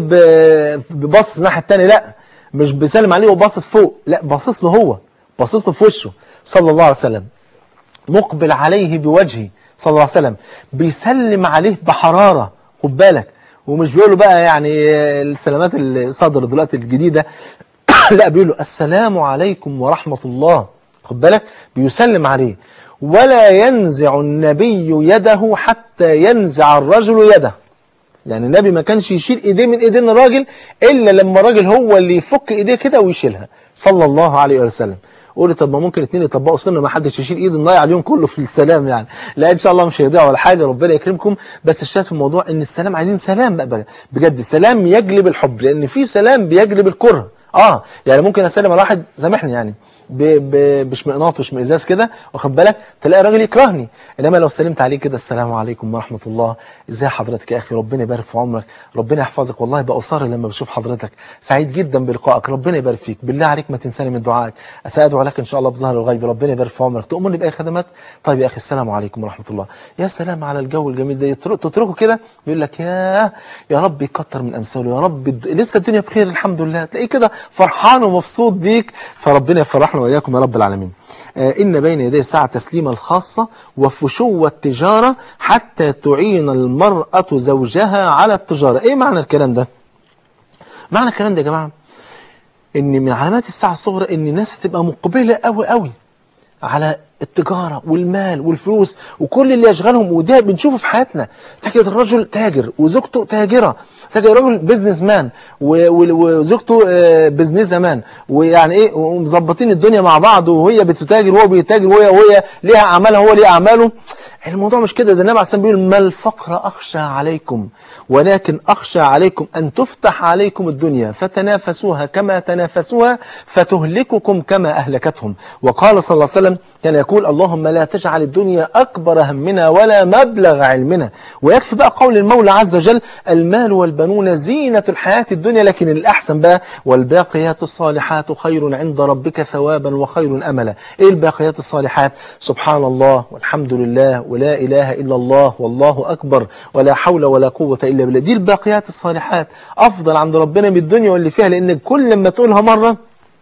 ببص الناحيه الثانيه لا مش بيسلم عليه وباصص فوق لا باصص له هو باصص له في وشه صلى الله عليه وسلم مقبل عليه بوجهه صلى الله عليه وسلم بيسلم عليه بحراره خد بالك ومش بيقول له بقى يعني السلامات اللي صدر دلوقتي الجديده لا بيقول له السلام عليكم ورحمة الله خد بالك بيسلم عليه ولا ينزع النبي يده حتى ينزع الرجل يده يعني النبي ما كانش يشيل ايديه من ايدين الراجل الا لما الراجل هو اللي يفك ايديه كده ويشيلها صلى الله عليه وسلم قولي طب ما ممكن اتنين يطبقوا سنه ما حدش يشيل ايده نضيع اليوم كله في السلام يعني لا ان شاء الله مش هيضيع ولا حاجه ربنا يكرمكم بس الشاهد في الموضوع ان السلام عايزين سلام بقى بجد سلام يجلب الحب لان في سلام بيجلب الكره اه يعني ممكن اسلم على واحد سامحني يعني باشمئناط واشمئزاز كده واخد بالك تلاقي الراجل يكرهني انما لو سلمت عليه كده السلام عليكم ورحمه الله ازي حضرتك يا اخي ربنا يبارك في عمرك ربنا يحفظك والله بأصر لما بشوف حضرتك سعيد جدا بلقائك ربنا يبارك فيك بالله عليك ما تنساني من دعائك اسادعو لك ان شاء الله بظهر الغيب ربنا يبارك في عمرك تؤمرني باي خدمات طيب يا اخي السلام عليكم ورحمه الله يا سلام على الجو الجميل ده تتركه كده يقول لك يا يا رب يكتر من امثاله يا رب لسه الدنيا بخير الحمد لله تلاقيه كده فرحان ومبسوط بيك فربنا يفرحنا واياكم يا رب العالمين إن بين يدي الساعة تسليم الخاصة وفشو التجارة حتى تعين المرأة زوجها على التجارة إيه معنى الكلام ده؟ معنى الكلام ده يا جماعة إن من علامات الساعة الصغرى إن الناس هتبقى مقبلة قوي قوي على التجارة والمال والفلوس وكل اللي يشغلهم وده بنشوفه في حياتنا تجد الرجل تاجر وزوجته تاجرة تجد الرجل بيزنس مان وزوجته بيزنس مان ويعني ايه ومظبطين الدنيا مع بعض وهي بتتاجر وهو بيتاجر وهي وهي ليها اعمالها وهو ليه اعماله الموضوع مش كده ده النبي عليه الصلاه بيقول ما الفقر اخشى عليكم ولكن اخشى عليكم ان تفتح عليكم الدنيا فتنافسوها كما تنافسوها فتهلككم كما اهلكتهم وقال صلى الله عليه وسلم كان يقول اللهم لا تجعل الدنيا اكبر همنا ولا مبلغ علمنا ويكفي بقى قول المولى عز وجل المال والبنون زينة الحياة الدنيا لكن الاحسن بقى والباقيات الصالحات خير عند ربك ثوابا وخير املا ايه الباقيات الصالحات سبحان الله والحمد لله ولا إله إلا الله والله أكبر ولا حول ولا قوة إلا بالله دي الباقيات الصالحات أفضل عند ربنا من الدنيا واللي فيها لأن كل ما تقولها مرة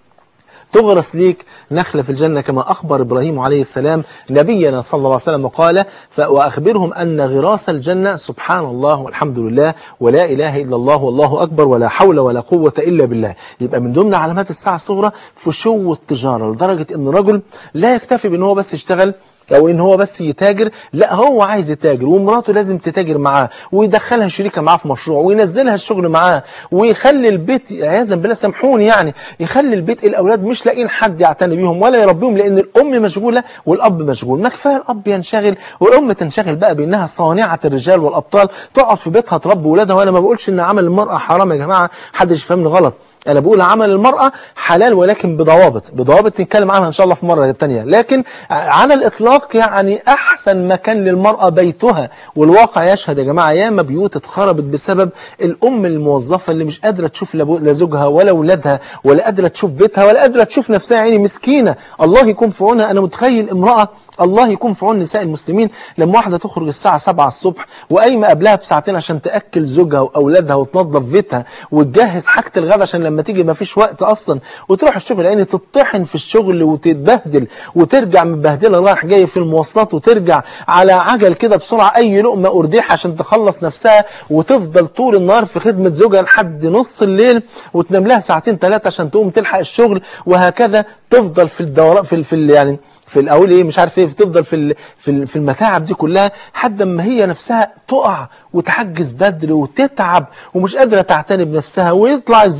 تغرس ليك نخلة في الجنة كما أخبر إبراهيم عليه السلام نبينا صلى الله عليه وسلم قال وأخبرهم أن غراس الجنة سبحان الله والحمد لله ولا إله إلا الله والله أكبر ولا حول ولا قوة إلا بالله يبقى من ضمن علامات الساعة الصغرى فشو التجارة لدرجة أن الرجل لا يكتفي بأن هو بس يشتغل او ان هو بس يتاجر لا هو عايز يتاجر ومراته لازم تتاجر معاه ويدخلها شريكه معاه في مشروع وينزلها الشغل معاه ويخلي البيت عياذا بالله سامحوني يعني يخلي البيت الاولاد مش لاقيين حد يعتني بيهم ولا يربيهم لان الام مشغوله والاب مشغول ما كفايه الاب ينشغل والام تنشغل بقى بانها صانعه الرجال والابطال تقعد في بيتها تربي ولادها وانا ما بقولش ان عمل المراه حرام يا جماعه حدش يفهمني غلط أنا بقول عمل المرأة حلال ولكن بضوابط بضوابط نتكلم عنها إن شاء الله في مرة تانية لكن على الإطلاق يعني أحسن مكان للمرأة بيتها والواقع يشهد يا جماعة ياما بيوت اتخربت بسبب الأم الموظفة اللي مش قادرة تشوف لا زوجها ولا أولادها ولا قادرة تشوف بيتها ولا قادرة تشوف نفسها يعني مسكينة الله يكون في عونها أنا متخيل امرأة الله يكون في عون نساء المسلمين لما واحدة تخرج الساعة 7 الصبح وقايمة قبلها بساعتين عشان تأكل زوجها وأولادها وتنظف بيتها وتجهز حاجة الغداء عشان لما تيجي ما فيش وقت أصلا وتروح الشغل يعني تطحن في الشغل وتتبهدل وترجع متبهدلة رايح جاي في المواصلات وترجع على عجل كده بسرعة أي لقمة أرديح عشان تخلص نفسها وتفضل طول النهار في خدمة زوجها لحد نص الليل وتنام لها ساعتين ثلاثة عشان تقوم تلحق الشغل وهكذا تفضل في الدوران في, في يعني في الاول ايه مش عارف ايه تفضل في في في المتاعب دي كلها لحد ما هي نفسها تقع وتحجز بدري وتتعب ومش قادره تعتني بنفسها ويطلع الزوج في النهايه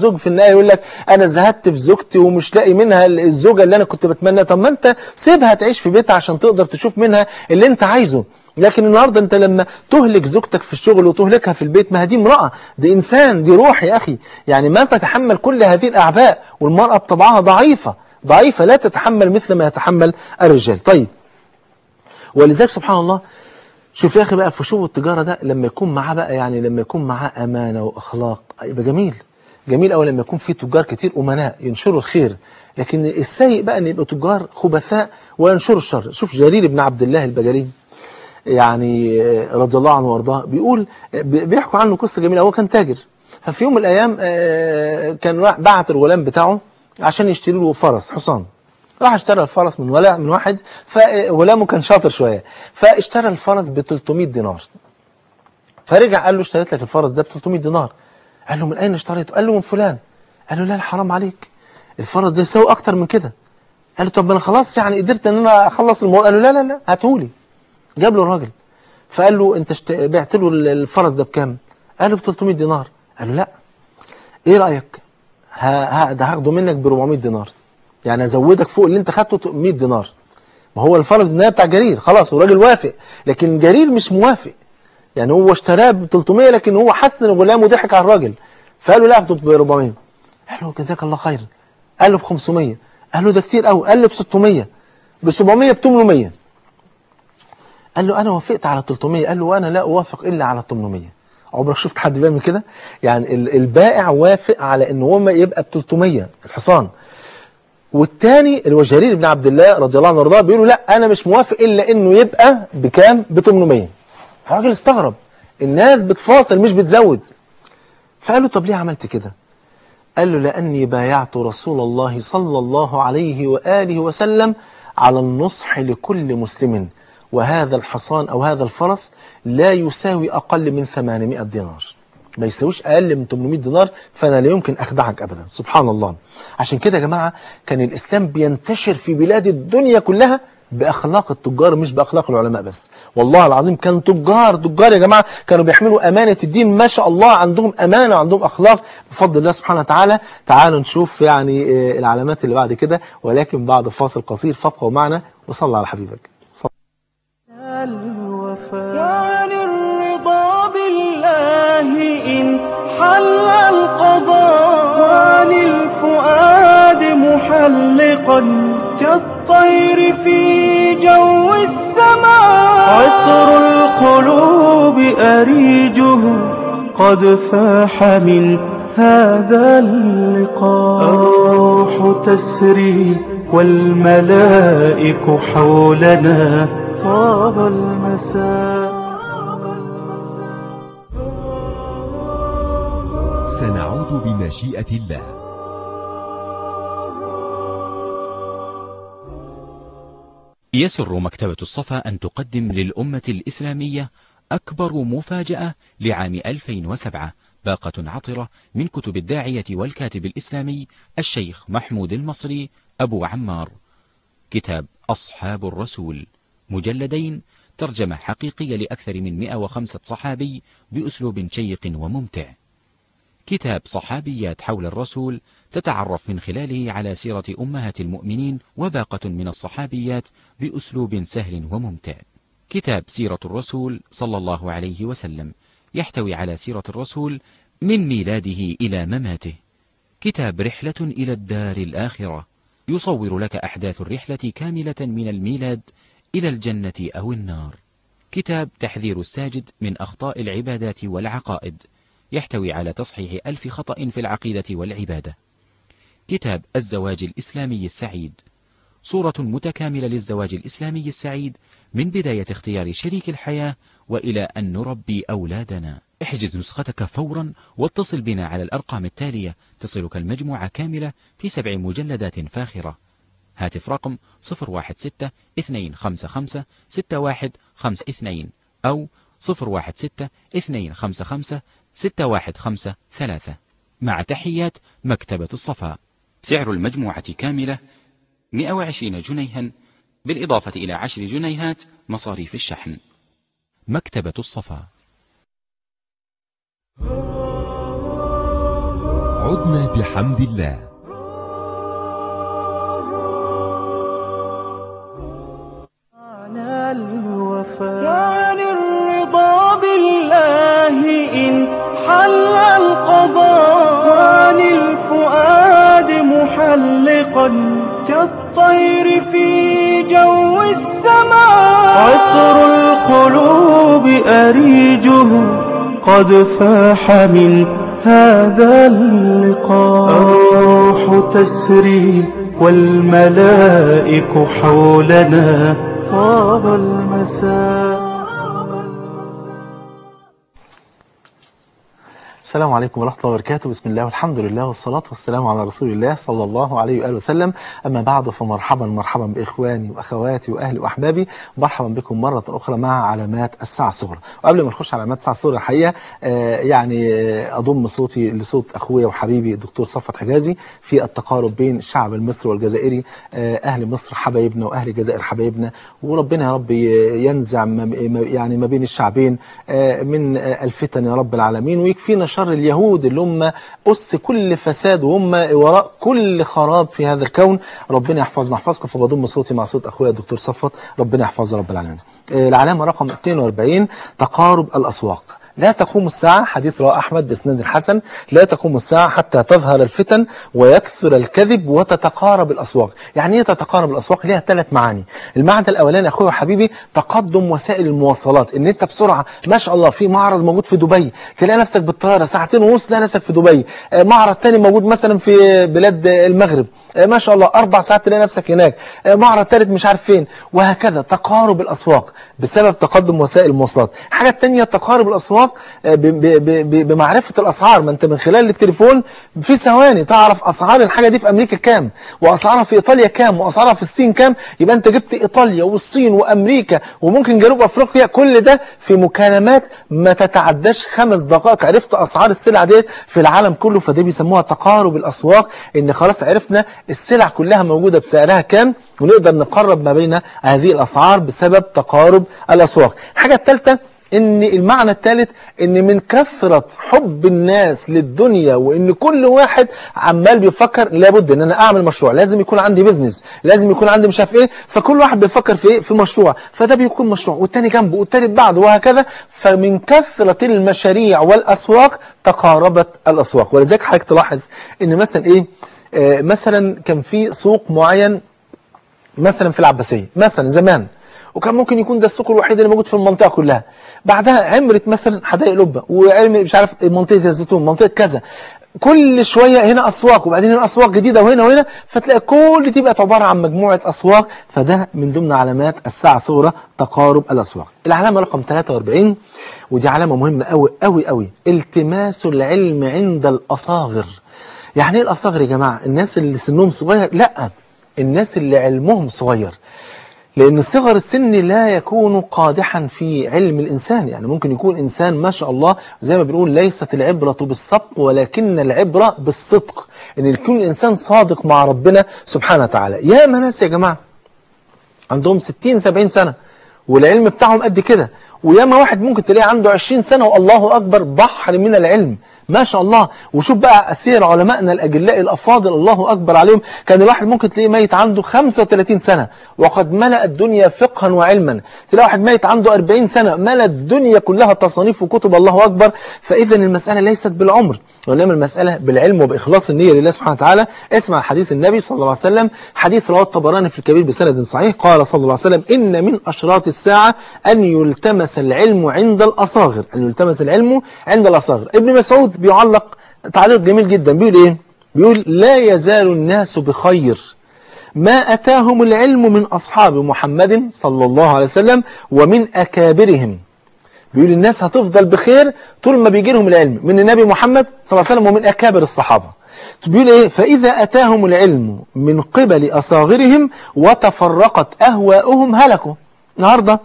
الآية يقول لك أنا زهدت في زوجتي ومش لاقي منها الزوجة اللي أنا كنت بتمنى طب ما أنت سيبها تعيش في بيتها عشان تقدر تشوف منها اللي أنت عايزه لكن النهاردة أنت لما تهلك زوجتك في الشغل وتهلكها في البيت ما دي امرأة دي إنسان دي روح يا أخي يعني ما تتحمل كل هذه الأعباء والمرأة بطبعها ضعيفة ضعيفة لا تتحمل مثل ما يتحمل الرجال طيب ولذلك سبحان الله شوف يا أخي بقى في شو التجارة ده لما يكون معاه بقى يعني لما يكون معاه أمانة وأخلاق يبقى جميل جميل أوي لما يكون في تجار كتير أمناء ينشروا الخير لكن السيء بقى أن يبقى تجار خبثاء وينشروا الشر شوف جرير بن عبد الله البجلي يعني رضي الله عنه وارضاه بيقول بيحكوا عنه قصة جميلة هو كان تاجر ففي يوم من الأيام كان بعت الغلام بتاعه عشان يشتري له فرس حصان راح اشترى الفرس من ولا من واحد فغلامه كان شاطر شوية فاشترى الفرس ب 300 دينار فرجع قال له اشتريت لك الفرس ده ب 300 دينار قال له من أين اشتريته قال له من فلان قال له لا حرام عليك الفرس ده يساوي أكتر من كده قال له طب أنا خلاص يعني قدرت أن أنا أخلص الموضوع قال له لا لا لا هاتهولي جاب له الراجل فقال له أنت شت... بعت له الفرس ده بكام قال له ب 300 دينار قال له لا إيه رأيك ها ده هاخده منك ب 400 دينار يعني ازودك فوق اللي انت خدته 100 دينار ما هو الفرس النهايه بتاع جرير خلاص والراجل وافق لكن جرير مش موافق يعني هو اشتراه ب 300 لكن هو حس ان غلامه ضحك على الراجل فقال له لا اخده ب 400 قال له جزاك الله خير قال له ب 500 قال له ده كتير قوي قال له ب 600 ب 700 ب 800 قال له انا وافقت على 300 قال له وانا لا اوافق الا على 800 عمرك شفت حد بيعمل كده يعني البائع وافق على ان هو يبقى ب 300 الحصان والتاني اللي هو جرير بن عبد الله رضي الله عنه وارضاه بيقولوا لا انا مش موافق الا انه يبقى بكام ب 800 فالراجل استغرب الناس بتفاصل مش بتزود فقال له طب ليه عملت كده قال له لاني بايعت رسول الله صلى الله عليه واله وسلم على النصح لكل مسلم وهذا الحصان او هذا الفرس لا يساوي اقل من 800 دينار ما يساويش اقل من 800 دينار فانا لا يمكن اخدعك ابدا سبحان الله عشان كده يا جماعه كان الاسلام بينتشر في بلاد الدنيا كلها باخلاق التجار مش باخلاق العلماء بس والله العظيم كان تجار تجار يا جماعه كانوا بيحملوا امانه الدين ما شاء الله عندهم امانه وعندهم اخلاق بفضل الله سبحانه وتعالى تعالوا نشوف يعني العلامات اللي بعد كده ولكن بعد فاصل قصير فابقوا معنا وصلى على حبيبك صل وعن الرضا بالله إن حل القضاء وعن الفؤاد محلقا كالطير في جو السماء عطر القلوب أريجه قد فاح من هذا اللقاء الروح تسري والملائك حولنا طاب المساء سنعود بمشيئة الله يسر مكتبة الصفا أن تقدم للأمة الإسلامية أكبر مفاجأة لعام 2007 باقة عطرة من كتب الداعية والكاتب الإسلامي الشيخ محمود المصري أبو عمار كتاب أصحاب الرسول مجلدين ترجمة حقيقية لأكثر من 105 صحابي بأسلوب شيق وممتع كتاب صحابيات حول الرسول تتعرف من خلاله على سيرة أمهات المؤمنين وباقة من الصحابيات بأسلوب سهل وممتع كتاب سيرة الرسول صلى الله عليه وسلم يحتوي على سيرة الرسول من ميلاده إلى مماته كتاب رحلة إلى الدار الآخرة يصور لك أحداث الرحلة كاملة من الميلاد إلى الجنة أو النار كتاب تحذير الساجد من أخطاء العبادات والعقائد يحتوي على تصحيح ألف خطأ في العقيدة والعبادة كتاب الزواج الإسلامي السعيد صورة متكاملة للزواج الإسلامي السعيد من بداية اختيار شريك الحياة وإلى أن نربي أولادنا احجز نسختك فورا واتصل بنا على الأرقام التالية تصلك المجموعة كاملة في سبع مجلدات فاخرة هاتف رقم 016 255 6152 أو 016 255 6153 مع تحيات مكتبة الصفا سعر المجموعة كاملة 120 جنيها بالإضافة إلى 10 جنيهات مصاريف الشحن مكتبة الصفا عدنا بحمد الله على الوفاء وعن الرضا بالله إن حل القضاء وعن الفؤاد محلقا كالطير في جو السماء عطر القلوب أريجه قد فاح من هذا اللقاء الروح تسري والملائك حولنا طاب المساء السلام عليكم ورحمة الله وبركاته بسم الله والحمد لله والصلاة والسلام على رسول الله صلى الله عليه وآله وسلم أما بعد فمرحبا مرحبا بإخواني وأخواتي وأهلي وأحبابي مرحبا بكم مرة أخرى مع علامات الساعة الصغرى وقبل ما نخش على علامات الساعة الصغرى الحقيقة آه يعني آه أضم صوتي لصوت أخويا وحبيبي الدكتور صفوت حجازي في التقارب بين الشعب المصري والجزائري آه أهل مصر حبايبنا وأهل الجزائر حبايبنا وربنا يا رب ينزع ما يعني ما بين الشعبين آه من آه الفتن يا رب العالمين ويكفينا شر اليهود اللي هم أس كل فساد وهم وراء كل خراب في هذا الكون ربنا يحفظنا يحفظكم فبضم صوتي مع صوت أخويا الدكتور صفوت ربنا يحفظ رب العالمين آه العلامة رقم 42 تقارب الأسواق لا تقوم الساعة حديث رواه أحمد بإسناد الحسن لا تقوم الساعة حتى تظهر الفتن ويكثر الكذب وتتقارب الأسواق يعني إيه تتقارب الأسواق ليها ثلاث معاني المعنى الأولاني أخوي وحبيبي تقدم وسائل المواصلات إن أنت بسرعة ما شاء الله في معرض موجود في دبي تلاقي نفسك بالطيارة ساعتين ونص تلاقي نفسك في دبي آه معرض تاني موجود مثلا في بلاد المغرب آه ما شاء الله أربع ساعات تلاقي نفسك هناك آه معرض ثالث مش عارف فين وهكذا تقارب الأسواق بسبب تقدم وسائل المواصلات حاجة تانية تقارب الأسواق بمعرفة الأسعار ما أنت من خلال التليفون في ثواني تعرف أسعار الحاجة دي في أمريكا كام وأسعارها في إيطاليا كام وأسعارها في الصين كام يبقى أنت جبت إيطاليا والصين وأمريكا وممكن جنوب أفريقيا كل ده في مكالمات ما تتعداش خمس دقائق عرفت أسعار السلع ديت في العالم كله فده بيسموها تقارب الأسواق إن خلاص عرفنا السلع كلها موجودة بسعرها كام ونقدر نقرب ما بين هذه الأسعار بسبب تقارب الأسواق الحاجة الثالثة ان المعنى الثالث ان من كثرة حب الناس للدنيا وان كل واحد عمال بيفكر لابد ان انا اعمل مشروع لازم يكون عندي بيزنس لازم يكون عندي مش عارف ايه فكل واحد بيفكر في ايه في مشروع فده بيكون مشروع والتاني جنبه والتالت بعده وهكذا فمن كثرة المشاريع والاسواق تقاربت الاسواق ولذلك حضرتك تلاحظ ان مثلا ايه آه مثلا كان في سوق معين مثلا في العباسية مثلا زمان وكان ممكن يكون ده السوق الوحيد اللي موجود في المنطقة كلها بعدها عمرت مثلا حدائق لبة وعمرت مش عارف منطقة الزيتون منطقة كذا كل شوية هنا أسواق وبعدين هنا أسواق جديدة وهنا وهنا فتلاقي كل دي بقت عبارة عن مجموعة أسواق فده من ضمن علامات الساعة صورة تقارب الأسواق العلامة رقم 43 ودي علامة مهمة قوي قوي قوي التماس العلم عند الأصاغر يعني ايه الأصاغر يا جماعة الناس اللي سنهم صغير لا الناس اللي علمهم صغير لأن صغر السن لا يكون قادحا في علم الإنسان يعني ممكن يكون إنسان ما شاء الله زي ما بنقول ليست العبرة بالسبق ولكن العبرة بالصدق إن يكون الإنسان صادق مع ربنا سبحانه وتعالى يا ناس يا جماعة عندهم 60 70 سنة والعلم بتاعهم قد كده وياما واحد ممكن تلاقيه عنده 20 سنة والله أكبر بحر من العلم ما شاء الله وشوف بقى أسير علمائنا الأجلاء الأفاضل الله أكبر عليهم كان الواحد ممكن تلاقيه ميت عنده 35 سنة وقد ملأ الدنيا فقها وعلما تلاقي واحد ميت عنده 40 سنة ملأ الدنيا كلها تصانيف وكتب الله أكبر فإذا المسألة ليست بالعمر وإنما المسألة بالعلم وبإخلاص النية لله سبحانه وتعالى اسمع حديث النبي صلى الله عليه وسلم حديث رواه الطبراني في الكبير بسند صحيح قال صلى الله عليه وسلم إن من أشراط الساعة أن يلتمس العلم عند الأصاغر أن يلتمس العلم عند الأصاغر ابن مسعود بيعلق تعليق جميل جدا بيقول إيه بيقول لا يزال الناس بخير ما أتاهم العلم من أصحاب محمد صلى الله عليه وسلم ومن أكابرهم بيقول الناس هتفضل بخير طول ما بيجي لهم العلم من النبي محمد صلى الله عليه وسلم ومن أكابر الصحابة بيقول إيه فإذا أتاهم العلم من قبل أصاغرهم وتفرقت أهواؤهم هلكوا النهاردة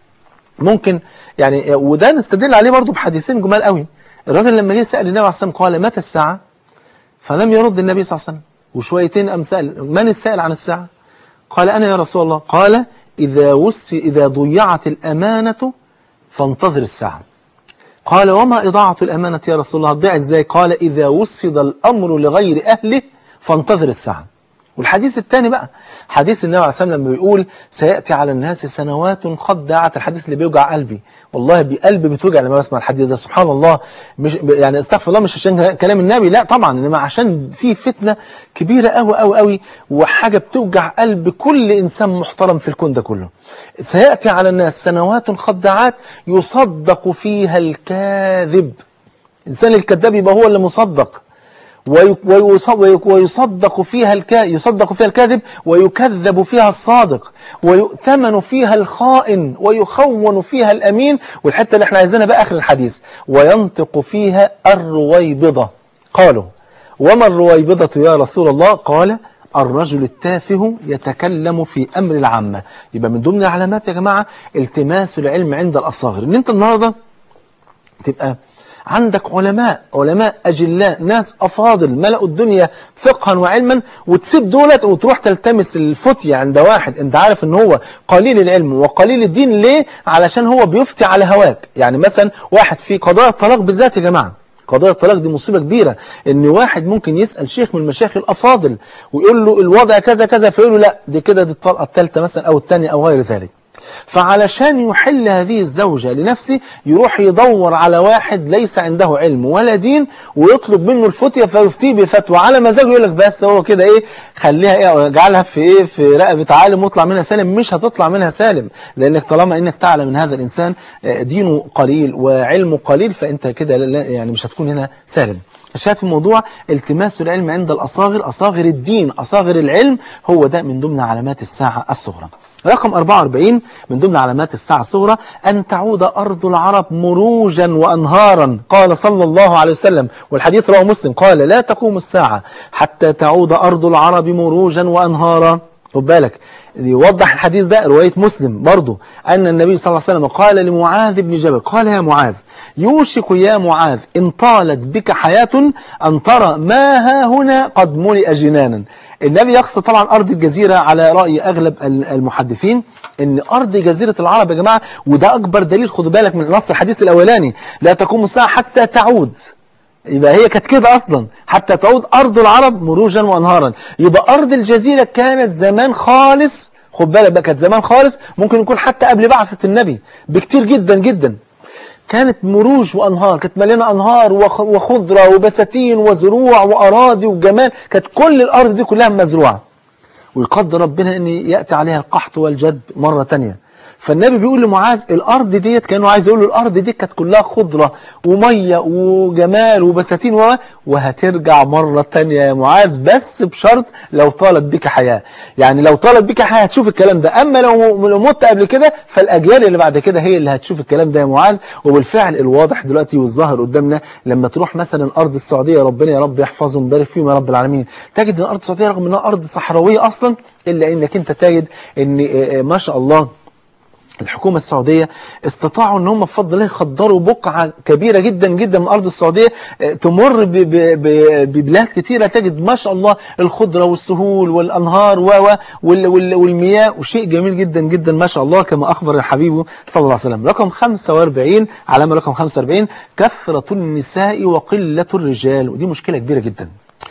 ممكن يعني وده نستدل عليه برضو بحديثين جمال قوي الراجل لما جه سأل النبي عليه الصلاة والسلام قال متى الساعة فلم يرد النبي صلى الله عليه وسلم وشويتين أم سأل من السائل عن الساعة قال أنا يا رسول الله قال إذا, وس إذا ضيعت الأمانة فانتظر الساعة قال وما إضاعة الأمانة يا رسول الله هتضيع إزاي قال إذا وسد الأمر لغير أهله فانتظر الساعة والحديث الثاني بقى حديث النبي عليه الصلاه والسلام لما بيقول سياتي على الناس سنوات خداعه الحديث اللي بيوجع قلبي والله بقلبي بتوجع لما بسمع الحديث ده سبحان الله مش يعني استغفر الله مش عشان كلام النبي لا طبعا انما عشان في فتنه كبيره قوي قوي قوي وحاجه بتوجع قلب كل انسان محترم في الكون ده كله سياتي على الناس سنوات خداعات يصدق فيها الكاذب الانسان الكذاب يبقى هو اللي مصدق وي- ويص- وي- ويصدق فيها الك... يصدق فيها الكاذب ويكذب فيها الصادق ويؤتمن فيها الخائن ويخون فيها الأمين والحتة اللي احنا عايزينها بقى آخر الحديث وينطق فيها الرويبضة قالوا وما الرويبضة يا رسول الله قال الرجل التافه يتكلم في أمر العامة يبقى من ضمن العلامات يا جماعة التماس العلم عند الأصاغر ان انت النهارده تبقى عندك علماء علماء أجلاء ناس أفاضل ملأوا الدنيا فقها وعلما وتسيب دولت وتروح تلتمس الفتية عند واحد انت عارف ان هو قليل العلم وقليل الدين ليه علشان هو بيفتي على هواك يعني مثلا واحد في قضايا الطلاق بالذات يا جماعة قضايا الطلاق دي مصيبة كبيرة ان واحد ممكن يسأل شيخ من المشايخ الأفاضل ويقول له الوضع كذا كذا فيقول له لا دي كده دي الطلقة الثالثة مثلا أو الثانية أو غير ذلك فعلشان يحل هذه الزوجة لنفسه يروح يدور على واحد ليس عنده علم ولا دين ويطلب منه الفتية فيفتيه بفتوى على مزاجه يقول لك بس هو كده ايه خليها ايه اجعلها في ايه في رقبة عالم واطلع منها سالم مش هتطلع منها سالم لانك طالما انك تعلم من هذا الانسان آه، دينه قليل وعلمه قليل فانت كده لا- لا- يعني مش هتكون هنا سالم الشاهد في الموضوع التماس العلم عند الأصاغر أصاغر الدين أصاغر العلم هو ده من ضمن علامات الساعة الصغرى رقم 44 من ضمن علامات الساعة الصغرى أن تعود أرض العرب مروجا وأنهارا قال صلى الله عليه وسلم والحديث رواه مسلم قال لا تقوم الساعة حتى تعود أرض العرب مروجا وأنهارا خد بالك يوضح الحديث ده رواية مسلم برضو أن النبي صلى الله عليه وسلم قال لمعاذ بن جبل قال يا معاذ يوشك يا معاذ إن طالت بك حياة أن ترى ما ها هنا قد ملئ جنانا النبي يقصد طبعا أرض الجزيرة على رأي أغلب المحدثين أن أرض جزيرة العرب يا جماعة وده أكبر دليل خدوا بالك من نص الحديث الأولاني لا تقوم الساعة حتى تعود يبقى هي كانت كده أصلا حتى تعود أرض العرب مروجا وأنهارا يبقى أرض الجزيرة كانت زمان خالص خد بالك بقى كانت زمان خالص ممكن يكون حتى قبل بعثة النبي بكتير جدا جدا كانت مروج وأنهار كانت مليانة أنهار وخ- وخضرة وبساتين وزروع وأراضي وجمال كانت كل الأرض دي كلها مزروعة ويقدر ربنا أن يأتي عليها القحط والجدب مرة تانية فالنبي بيقول لمعاذ الأرض ديت كانوا عايز يقول له الأرض دي كانت كلها خضرة ومية وجمال وبساتين و- وهترجع مرة تانية يا معاذ بس بشرط لو طالت بك حياة يعني لو طالت بك حياة هتشوف الكلام ده أما لو لو مت قبل كده فالأجيال اللي بعد كده هي اللي هتشوف الكلام ده يا معاذ وبالفعل الواضح دلوقتي والظاهر قدامنا لما تروح مثلا أرض السعودية ربنا يا رب يحفظهم ويبارك فيهم يا رب العالمين تجد أن أرض السعودية رغم أنها أرض صحراوية أصلا إلا إنك أنت تجد إن آه، آه، ما شاء الله الحكومة السعودية استطاعوا ان هم بفضل الله يخضروا بقعة كبيرة جدا جدا من أرض السعودية آه، تمر ب- ب- ب- ببلاد كتيرة تجد ما شاء الله الخضرة والسهول والأنهار و و- وال- وال- والمياه وشيء جميل جدا جدا ما شاء الله كما أخبر الحبيب صلى الله عليه وسلم رقم 45 علامة رقم 45 كثرة النساء وقلة الرجال ودي مشكلة كبيرة جدا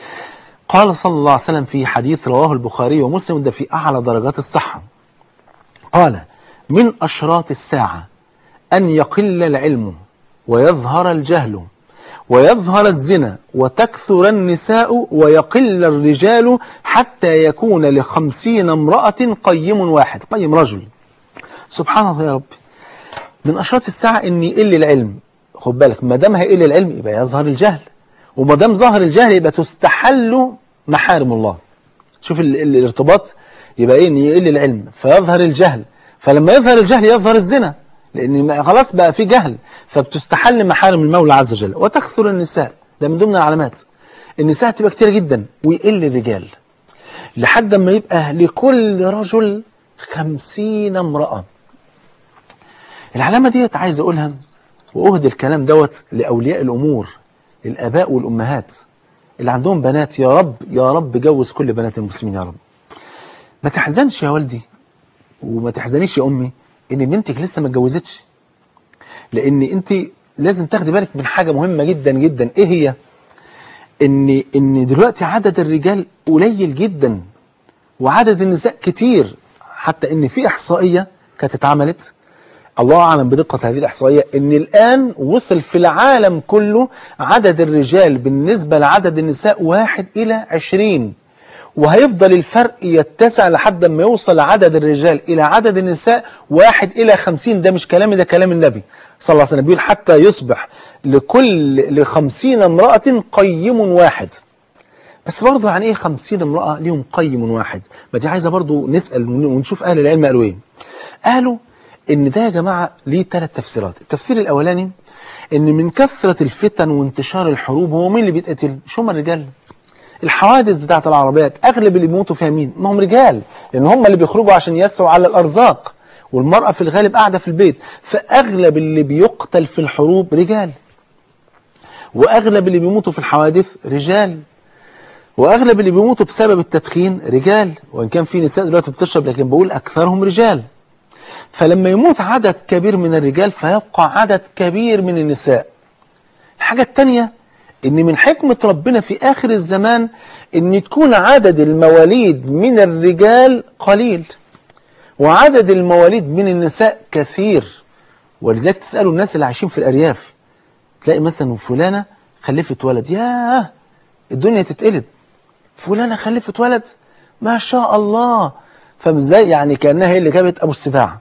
قال صلى الله عليه وسلم في حديث رواه البخاري ومسلم ده في أعلى درجات الصحة قال من أشراط الساعة أن يقل العلم ويظهر الجهل ويظهر الزنا وتكثر النساء ويقل الرجال حتى يكون لخمسين امرأة قيم واحد قيم رجل سبحان الله يا رب من أشراط الساعة أن يقل العلم خد بالك ما دام هيقل العلم يبقى يظهر الجهل وما دام ظهر الجهل يبقى تستحل محارم الله شوف ال ال الارتباط يبقى ايه ان يقل العلم فيظهر الجهل فلما يظهر الجهل يظهر الزنا لان ما- خلاص بقى في جهل فبتستحل محارم المولى عز وجل وتكثر النساء ده من ضمن العلامات النساء تبقى كتير جدا ويقل الرجال لحد ما يبقى لكل رجل خمسين امرأة العلامة ديت عايز أقولها وأهدي الكلام دوت لأولياء الأمور الآباء والأمهات اللي عندهم بنات يا رب يا رب جوز كل بنات المسلمين يا رب ما تحزنش يا والدي وما تحزنيش يا أمي إن بنتك لسه ما اتجوزتش لأن أنت لازم تاخدي بالك من حاجة مهمة جدا جدا ايه هي ان ان دلوقتي عدد الرجال قليل جدا وعدد النساء كتير حتى ان في احصائية كانت اتعملت الله اعلم بدقة هذه الاحصائية ان الان وصل في العالم كله عدد الرجال بالنسبة لعدد النساء واحد الى عشرين وهيفضل الفرق يتسع لحد ما يوصل عدد الرجال إلى عدد النساء واحد إلى خمسين ده مش كلامي ده كلام النبي صلى الله عليه وسلم بيقول حتى يصبح لكل لخمسين امرأة قيم واحد بس برضه يعني ايه خمسين امرأة ليهم قيم واحد ما دي عايزة برضه نسأل ونشوف أهل العلم قالوا ايه قالوا ان ده يا جماعة ليه ثلاث تفسيرات التفسير الأولاني ان من كثرة الفتن وانتشار الحروب هو مين اللي بيتقتل مش هم الرجال الحوادث بتاعت العربيات اغلب اللي بيموتوا فيها مين ما هم رجال لان هم اللي بيخرجوا عشان يسعوا على الارزاق والمرأة في الغالب قاعدة في البيت فاغلب اللي بيقتل في الحروب رجال واغلب اللي بيموتوا في الحوادث رجال واغلب اللي بيموتوا بسبب التدخين رجال وان كان في نساء دلوقتي بتشرب لكن بقول اكثرهم رجال فلما يموت عدد كبير من الرجال فيبقى عدد كبير من النساء الحاجة الثانية ان من حكمة ربنا في اخر الزمان ان تكون عدد المواليد من الرجال قليل وعدد المواليد من النساء كثير ولذلك تسألوا الناس اللي عايشين في الارياف تلاقي مثلا فلانة خلفت ولد ياه الدنيا تتقلب فلانة خلفت ولد ما شاء الله فاهم ازاي يعني كأنها هي اللي جابت ابو السباع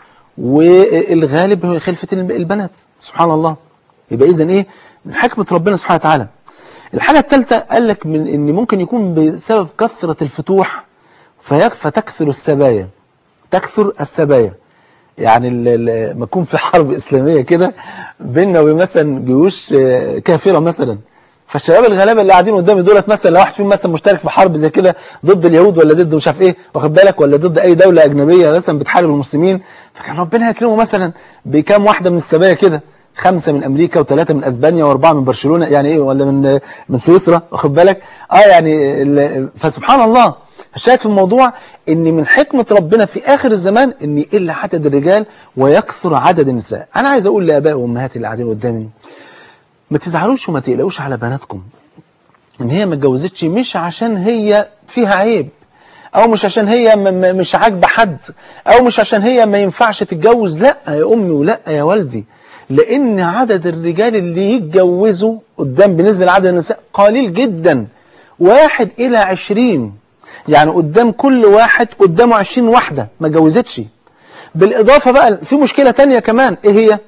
والغالب هو خلفة البنات سبحان الله يبقى اذا ايه من حكمة ربنا سبحانه وتعالى الحاجة الثالثة قال لك من ان ممكن يكون بسبب كثرة الفتوح فتكثر السبايا تكثر السبايا يعني ما يكون في حرب إسلامية كده بيننا وبين مثلا جيوش كافرة مثلا فالشباب الغلابه اللي قاعدين قدامي دولت مثلا لو واحد فيهم مثلا مشترك في حرب زي كده ضد اليهود ولا ضد مش عارف ايه واخد بالك ولا ضد اي دوله اجنبيه مثلا بتحارب المسلمين فكان ربنا يكرمه مثلا بكام واحده من السبايا كده خمسة من أمريكا وثلاثة من أسبانيا وأربعة من برشلونة يعني إيه ولا من من سويسرا واخد بالك آه يعني فسبحان الله الشاهد في الموضوع إن من حكمة ربنا في آخر الزمان إن يقل عدد الرجال ويكثر عدد النساء أنا عايز أقول لآبائي وأمهاتي اللي قاعدين قدامي ما تزعلوش وما تقلقوش على بناتكم ان هي ما اتجوزتش مش عشان هي فيها عيب او مش عشان هي مش عاجبه حد او مش عشان هي ما ينفعش تتجوز لا يا امي ولا يا والدي لان عدد الرجال اللي يتجوزوا قدام بالنسبه لعدد النساء قليل جدا واحد الى عشرين يعني قدام كل واحد قدامه عشرين واحده ما اتجوزتش بالاضافه بقى في مشكله تانية كمان ايه هي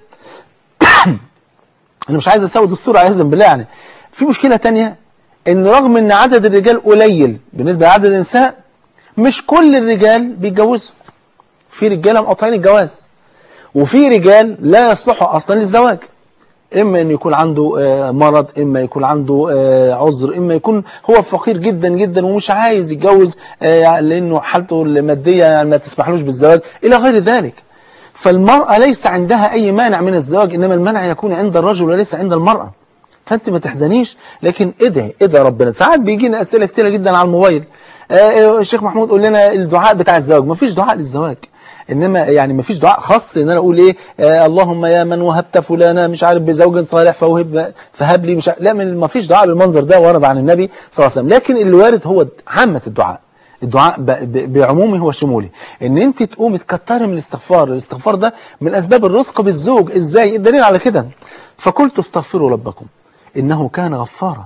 انا مش عايز اسود الصورة عايزا بالله يعني في مشكلة تانية ان رغم ان عدد الرجال قليل بالنسبة لعدد النساء مش كل الرجال بيتجوزوا في رجالة مقاطعين الجواز وفي رجال لا يصلحوا اصلا للزواج اما ان يكون عنده مرض اما يكون عنده عذر اما يكون هو فقير جدا جدا ومش عايز يتجوز لانه حالته المادية يعني ما تسمحلوش بالزواج الى غير ذلك فالمرأة ليس عندها أي مانع من الزواج إنما المنع يكون عند الرجل وليس عند المرأة فأنت ما تحزنيش لكن ادعي ادعي ربنا ساعات بيجينا أسئلة كتيرة جدا على الموبايل آه الشيخ محمود قول لنا الدعاء بتاع الزواج ما فيش دعاء للزواج إنما يعني ما فيش دعاء خاص إن أنا أقول إيه آه اللهم يا من وهبت فلانا مش عارف بزوج صالح فوهب فهب لي مش عارف لا ما فيش دعاء بالمنظر ده ورد عن النبي صلى الله عليه وسلم لكن اللي وارد هو عامة الدعاء الدعاء بعمومه هو شمولي ان انت تقومي تكتري من الاستغفار الاستغفار ده من اسباب الرزق بالزوج ازاي الدليل على كده فقلت استغفروا ربكم انه كان غفارا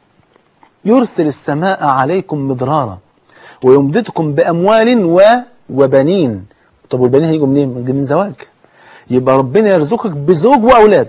يرسل السماء عليكم مضرارا ويمددكم باموال و وبنين طب والبنين هيجوا منين من زواج يبقى ربنا يرزقك بزوج واولاد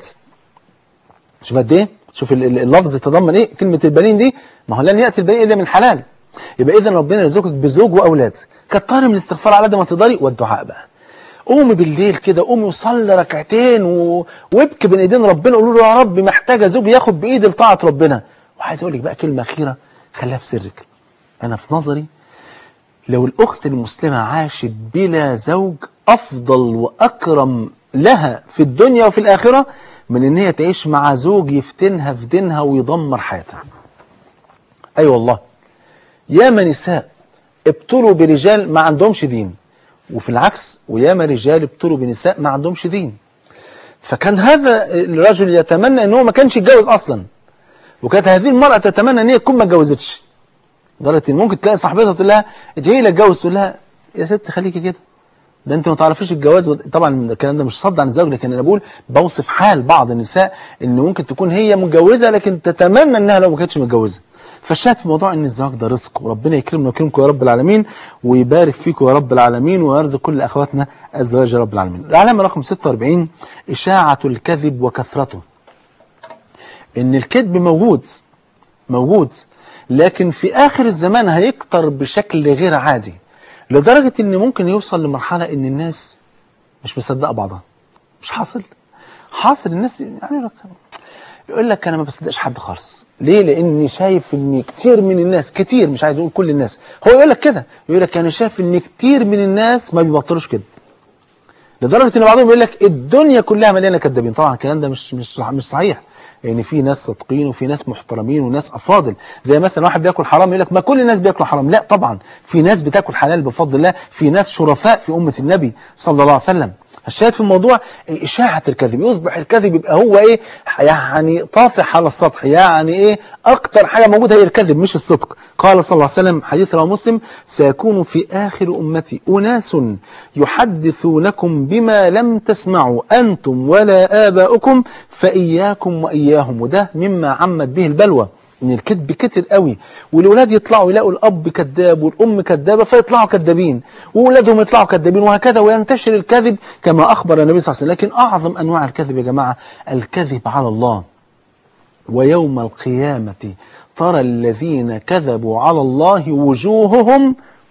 شوف قد ايه شوف اللفظ يتضمن ايه كلمه البنين دي ما هو لن ياتي البنين الا من حلال يبقى اذا ربنا يرزقك بزوج واولاد كتري من الاستغفار على قد ما تقدري والدعاء بقى قومي بالليل كده قومي وصلي ركعتين و... وابكي بين ايدين ربنا قولوا له يا رب محتاجه زوج ياخد بايدي لطاعه ربنا وعايز اقول لك بقى كلمه اخيره خليها في سرك انا في نظري لو الاخت المسلمه عاشت بلا زوج افضل واكرم لها في الدنيا وفي الاخره من ان هي تعيش مع زوج يفتنها في دينها ويدمر حياتها اي أيوة والله ياما نساء ابتلوا برجال ما عندهمش دين وفي العكس وياما رجال ابتلوا بنساء ما عندهمش دين فكان هذا الرجل يتمنى ان هو ما كانش يتجوز اصلا وكانت هذه المرأة تتمنى ان هي تكون ما اتجوزتش لدرجة ان ممكن تلاقي صاحبتها تقول لها ادعي لي اتجوز تقول لها يا ست خليكي كده ده انت ما تعرفيش الجواز طبعا الكلام ده مش صد عن الزوج لكن انا بقول بوصف حال بعض النساء ان ممكن تكون هي متجوزه لكن تتمنى انها لو ما كانتش متجوزه فالشاهد في موضوع ان الزواج ده رزق وربنا يكرمنا ويكرمكم يا رب العالمين ويبارك فيكم يا رب العالمين ويرزق كل اخواتنا الزواج يا رب العالمين العلامه رقم 46 اشاعه الكذب وكثرته ان الكذب موجود موجود لكن في آخر الزمان هيكتر بشكل غير عادي لدرجة ان ممكن يوصل لمرحلة ان الناس مش مصدقة بعضها مش حاصل حاصل الناس يعني يقول لك يقول لك انا ما بصدقش حد خالص ليه لاني شايف ان كتير من الناس كتير مش عايز اقول كل الناس هو يقول لك كده يقول لك انا شايف ان كتير من الناس ما بيبطلوش كده لدرجة ان بعضهم يقول لك الدنيا كلها مليانة كذابين طبعا الكلام ده مش مش مش صحيح يعني في ناس صادقين وفي ناس محترمين وناس افاضل زي مثلا واحد بياكل حرام يقول لك ما كل الناس بياكلوا حرام لا طبعا في ناس بتاكل حلال بفضل الله في ناس شرفاء في امه النبي صلى الله عليه وسلم الشاهد في الموضوع إشاعة الكذب يصبح الكذب يبقى هو إيه يعني طافح على السطح يعني إيه أكتر حاجة موجودة هي الكذب مش الصدق قال صلى الله عليه وسلم حديث رواه مسلم سيكون في آخر أمتي أناس يحدثونكم بما لم تسمعوا أنتم ولا آباؤكم فإياكم وإياهم وده مما عمت به البلوى ان الكذب كتر قوي والولاد يطلعوا يلاقوا الاب كذاب والام كذابه فيطلعوا كذابين واولادهم يطلعوا كذابين وهكذا وينتشر الكذب كما اخبر النبي صلى الله عليه وسلم لكن اعظم انواع الكذب يا جماعه الكذب على الله ويوم القيامه ترى الذين كذبوا على الله وجوههم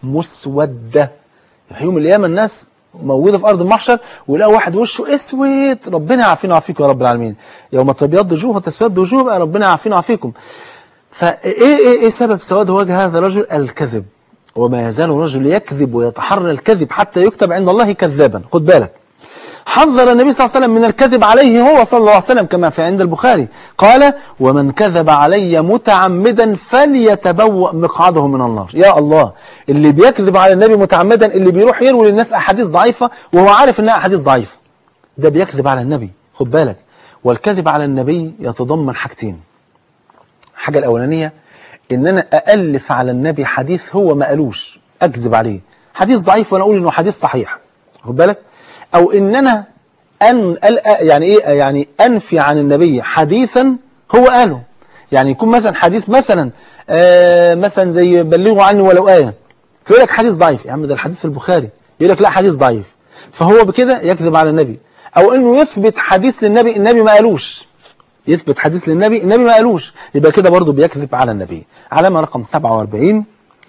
مسوده يوم القيامه الناس موجوده في ارض المحشر ويلاقوا واحد وشه اسود ربنا يعافينا ويعافيكم يا رب العالمين يوم تبيض وجوه وتسود وجوه بقى ربنا يعافينا ويعافيكم فايه ايه ايه سبب سواد وجه هذا الرجل الكذب وما يزال الرجل يكذب ويتحرى الكذب حتى يكتب عند الله كذابا خد بالك حذر النبي صلى الله عليه وسلم من الكذب عليه هو صلى الله عليه وسلم كما في عند البخاري قال ومن كذب علي متعمدا فليتبوأ مقعده من النار يا الله اللي بيكذب على النبي متعمدا اللي بيروح يروي للناس أحاديث ضعيفة وهو عارف إنها أحاديث ضعيفة ده بيكذب على النبي خد بالك والكذب على النبي يتضمن حاجتين الحاجة الأولانية إن أنا أألف على النبي حديث هو ما قالوش أكذب عليه حديث ضعيف وأنا أقول إنه حديث صحيح خد بالك أو إن أنا أن يعني إيه يعني أنفي عن النبي حديثا هو قاله يعني يكون مثلا حديث مثلا آه مثلا زي بلغوا عني ولو آية تقول لك حديث ضعيف يا عم ده الحديث في البخاري يقول لك لا حديث ضعيف فهو بكده يكذب على النبي أو إنه يثبت حديث للنبي النبي ما قالوش يثبت حديث للنبي النبي ما قالوش يبقى كده برضه بيكذب على النبي علامة رقم 47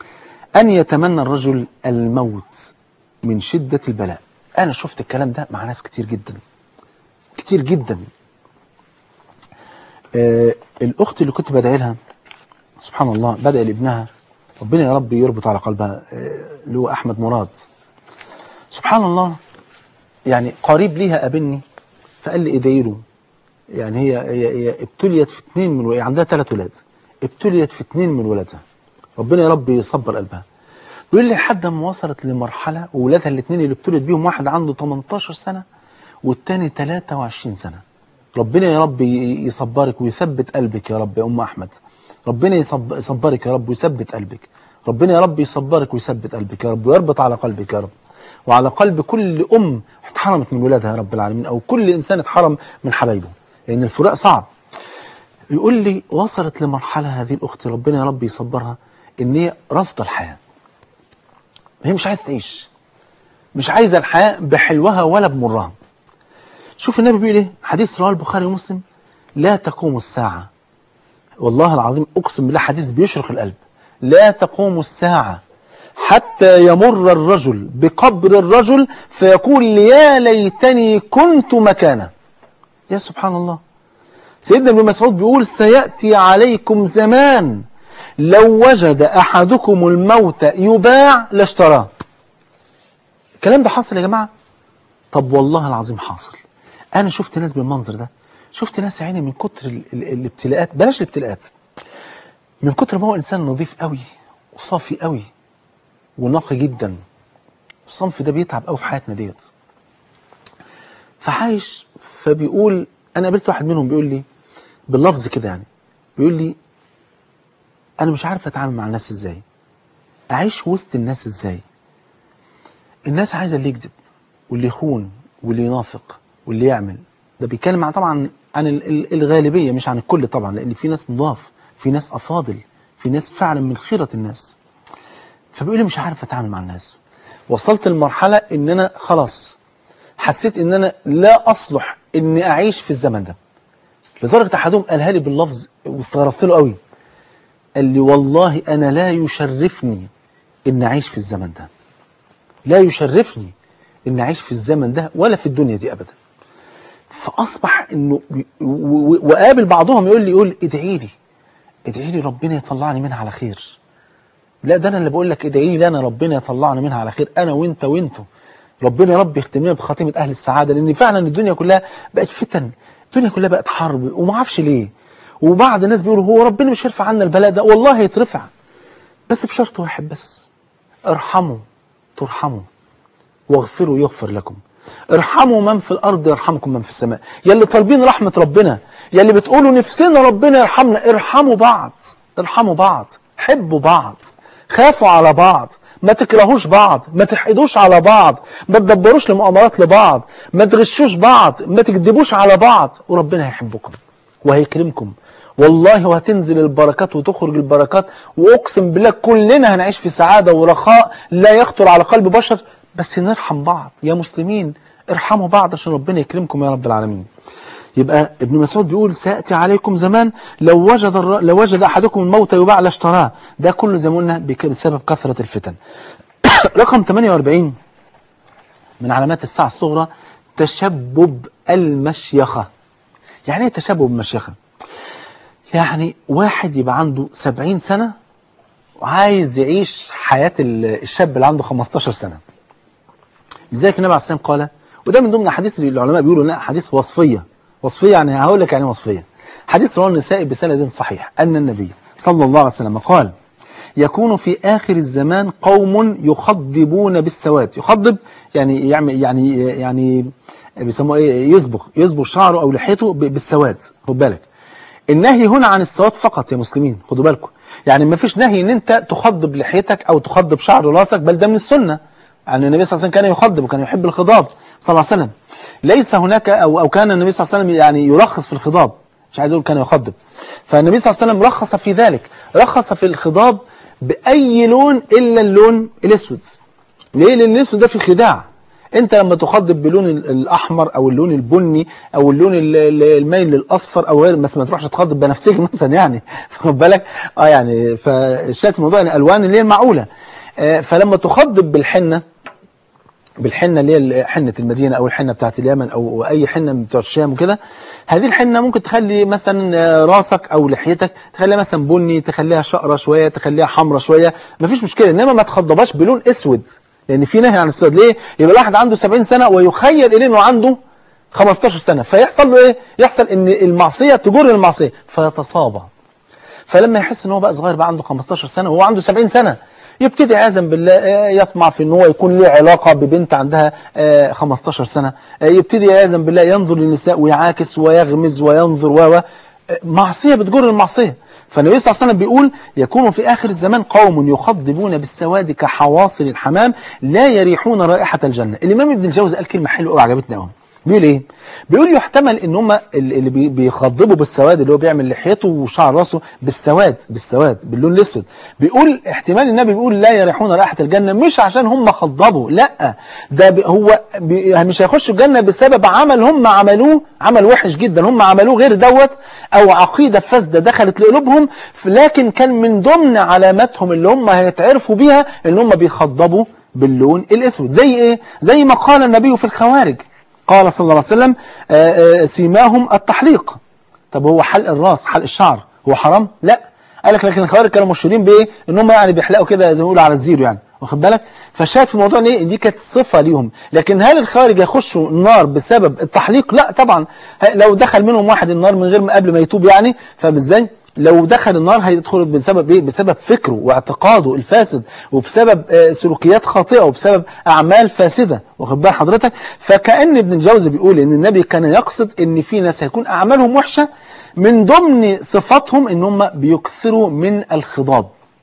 أن يتمنى الرجل الموت من شدة البلاء أنا شفت الكلام ده مع ناس كتير جدا كتير جدا آه الأخت اللي كنت بدعي لها سبحان الله بدعي لابنها ربنا يا رب يربط على قلبها آه اللي هو أحمد مراد سبحان الله يعني قريب ليها قابلني فقال لي ادعي له يعني هي هي هي ابتليت في اثنين من ولادها عندها ثلاث ولاد ابتليت في اثنين من ولادها ربنا يا رب يصبر قلبها بيقول لي لحد ما وصلت لمرحله وولادها الاثنين اللي ابتليت بيهم واحد عنده 18 سنه والثاني 23 سنه ربنا يا رب يصبرك ويثبت قلبك يا رب يا ام احمد ربنا يصب يصبرك يا رب ويثبت قلبك ربنا يا رب يصبرك ويثبت قلبك يا رب ويربط على قلبك يا رب وعلى قلب كل ام اتحرمت من ولادها يا رب العالمين او كل انسان اتحرم من حبايبه لان الفراق صعب يقول لي وصلت لمرحله هذه الاخت ربنا يا رب يصبرها ان هي رافضه الحياه هي مش عايزه تعيش مش عايزه الحياه بحلوها ولا بمرها شوف النبي بيقول ايه حديث رواه البخاري ومسلم لا تقوم الساعه والله العظيم اقسم بالله حديث بيشرق القلب لا تقوم الساعه حتى يمر الرجل بقبر الرجل فيقول يا ليتني كنت مكانه يا سبحان الله سيدنا ابن مسعود بيقول سيأتي عليكم زمان لو وجد أحدكم الموت يباع لاشتراه الكلام ده حاصل يا جماعة طب والله العظيم حاصل أنا شفت ناس بالمنظر ده شفت ناس عيني من كتر ال ال الابتلاءات بلاش الابتلاءات من كتر ما هو إنسان نظيف قوي وصافي قوي ونقي جدا الصنف ده بيتعب قوي في حياتنا ديت فعايش فبيقول انا قابلت واحد منهم بيقول لي باللفظ كده يعني بيقول لي انا مش عارف اتعامل مع الناس ازاي اعيش وسط الناس ازاي الناس عايزه اللي يكذب واللي يخون واللي ينافق واللي يعمل ده بيتكلم عن طبعا عن ال- ال- الغالبيه مش عن الكل طبعا لان في ناس نضاف في ناس افاضل في ناس فعلا من خيره الناس فبيقول لي مش عارف اتعامل مع الناس وصلت لمرحله ان انا خلاص حسيت ان انا لا اصلح اني اعيش في الزمن ده لدرجه احدهم قالها لي باللفظ واستغربت له قوي قال لي والله انا لا يشرفني ان اعيش في الزمن ده لا يشرفني ان اعيش في الزمن ده ولا في الدنيا دي ابدا فاصبح انه بي- و- و- وقابل بعضهم يقول لي يقول ادعي لي ادعي لي ربنا يطلعني منها على خير لا ده انا اللي بقول لك ادعي لي انا ربنا يطلعنا منها على خير انا وانت وانتوا ربنا يا رب يختم لنا بخاتمه اهل السعاده لان فعلا الدنيا كلها بقت فتن الدنيا كلها بقت حرب وما اعرفش ليه وبعض الناس بيقولوا هو ربنا مش هيرفع عنا البلاء ده والله يترفع بس بشرط واحد بس ارحموا ترحموا واغفروا يغفر لكم ارحموا من في الارض يرحمكم من في السماء يا اللي طالبين رحمه ربنا يا اللي بتقولوا نفسنا ربنا يرحمنا ارحموا بعض ارحموا بعض حبوا بعض خافوا على بعض ما تكرهوش بعض ما تحقدوش على بعض ما تدبروش لمؤامرات لبعض ما تغشوش بعض ما تكذبوش على بعض وربنا هيحبكم وهيكرمكم والله وهتنزل البركات وتخرج البركات واقسم بالله كلنا هنعيش في سعاده ورخاء لا يخطر على قلب بشر بس نرحم بعض يا مسلمين ارحموا بعض عشان ربنا يكرمكم يا رب العالمين يبقى ابن مسعود بيقول سياتي عليكم زمان لو وجد الر... لو وجد احدكم الموت يباع لاشتراه ده كله زي ما قلنا بك- بسبب كثره الفتن رقم 48 من علامات الساعه الصغرى تشبب المشيخه يعني ايه تشبب المشيخه يعني واحد يبقى عنده 70 سنه وعايز يعيش حياه ال- الشاب اللي عنده 15 سنه لذلك النبي عليه الصلاه والسلام قال وده من ضمن الاحاديث اللي العلماء بيقولوا انها احاديث وصفيه وصفيه يعني هقول لك يعني إيه وصفيه حديث رواه النسائي بسند صحيح ان النبي صلى الله عليه وسلم قال يكون في اخر الزمان قوم يخضبون بالسواد يخضب يعني يعمل يعني يعني بيسموه ايه يصبغ يصبغ شعره او لحيته ب- بالسواد خد بالك النهي هنا عن السواد فقط يا مسلمين خدوا بالكم يعني ما فيش نهي ان انت تخضب لحيتك او تخضب شعر راسك بل ده من السنه يعني النبي صلى الله عليه وسلم كان يخضب وكان يحب الخضاب صلى الله عليه وسلم ليس هناك او او كان النبي صلى الله عليه وسلم يعني يرخص في الخضاب مش عايز اقول كان يخضب فالنبي صلى الله عليه وسلم رخص في ذلك رخص في الخضاب باي لون الا اللون الاسود ليه لان الاسود ده فيه خداع انت لما تخضب بلون ال- الاحمر او اللون البني او اللون ال- ال- المايل للاصفر او غير بس ما تروحش تخضب بنفسجي مثلا يعني خد بالك اه يعني فالشكل موضوع يعني الوان اللي هي المعقوله آه فلما تخضب بالحنه بالحنه اللي هي حنه المدينه او الحنه بتاعت اليمن او اي حنه من بتوع الشام وكده هذه الحنه ممكن تخلي مثلا آه، راسك او لحيتك تخليها مثلا بني تخليها شقره شويه تخليها حمراء شويه مفيش مشكله انما ما تخضبهاش بلون اسود لان في نهي عن السواد ليه يبقى الواحد عنده 70 سنه ويخيل اليه انه عنده 15 سنه فيحصل له ايه يحصل ان المعصيه تجر المعصيه فيتصابى فلما يحس ان هو بقى صغير بقى عنده 15 سنه وهو عنده 70 سنه يبتدي عياذا بالله آه، يطمع في ان هو يكون له علاقه ببنت عندها آه، 15 سنه آه، يبتدي عياذا بالله ينظر للنساء ويعاكس ويغمز وينظر و و آه، معصيه بتجر المعصيه فالنبي صلى الله عليه وسلم بيقول يكون في اخر الزمان قوم يخضبون بالسواد كحواصل الحمام لا يريحون رائحه الجنه الامام ابن الجوزي قال كلمه حلوه قوي عجبتني قوي بيقول ايه بيقول يحتمل ان هم اللي بي- بيخضبوا بالسواد اللي هو بيعمل لحيته وشعر راسه بالسواد بالسواد باللون الاسود بيقول احتمال النبي بيقول لا يريحون رائحه الجنه مش عشان هم خضبوا لا ده بي هو بي مش هيخشوا الجنه بسبب عمل هم عملوه عمل وحش جدا هم عملوه غير دوت او عقيده فاسده دخلت لقلوبهم ف- لكن كان من ضمن علاماتهم اللي هم هيتعرفوا بيها ان هم بيخضبوا باللون الاسود زي ايه زي ما قال النبي في الخوارج قال صلى الله عليه وسلم آه، آه، سيماهم التحليق طب هو حلق الراس حلق الشعر هو حرام لا قال لك لكن الخوارج كانوا مشهورين بايه ان هم يعني بيحلقوا كده زي ما بيقولوا على الزيرو يعني واخد بالك فالشاهد في الموضوع ان ايه دي كانت صفه ليهم لكن هل الخوارج يخشوا النار بسبب التحليق لا طبعا ه- لو دخل منهم واحد النار من غير ما قبل ما يتوب يعني فاهم ازاي لو دخل النار هيدخل بسبب ايه بسبب فكره واعتقاده الفاسد وبسبب آه، سلوكيات خاطئه وبسبب اعمال فاسده واخد بال حضرتك فكأن ابن الجوزي بيقول ان النبي كان يقصد ان في ناس هيكون اعمالهم وحشه من ضمن صفاتهم ان هم بيكثروا من الخضاب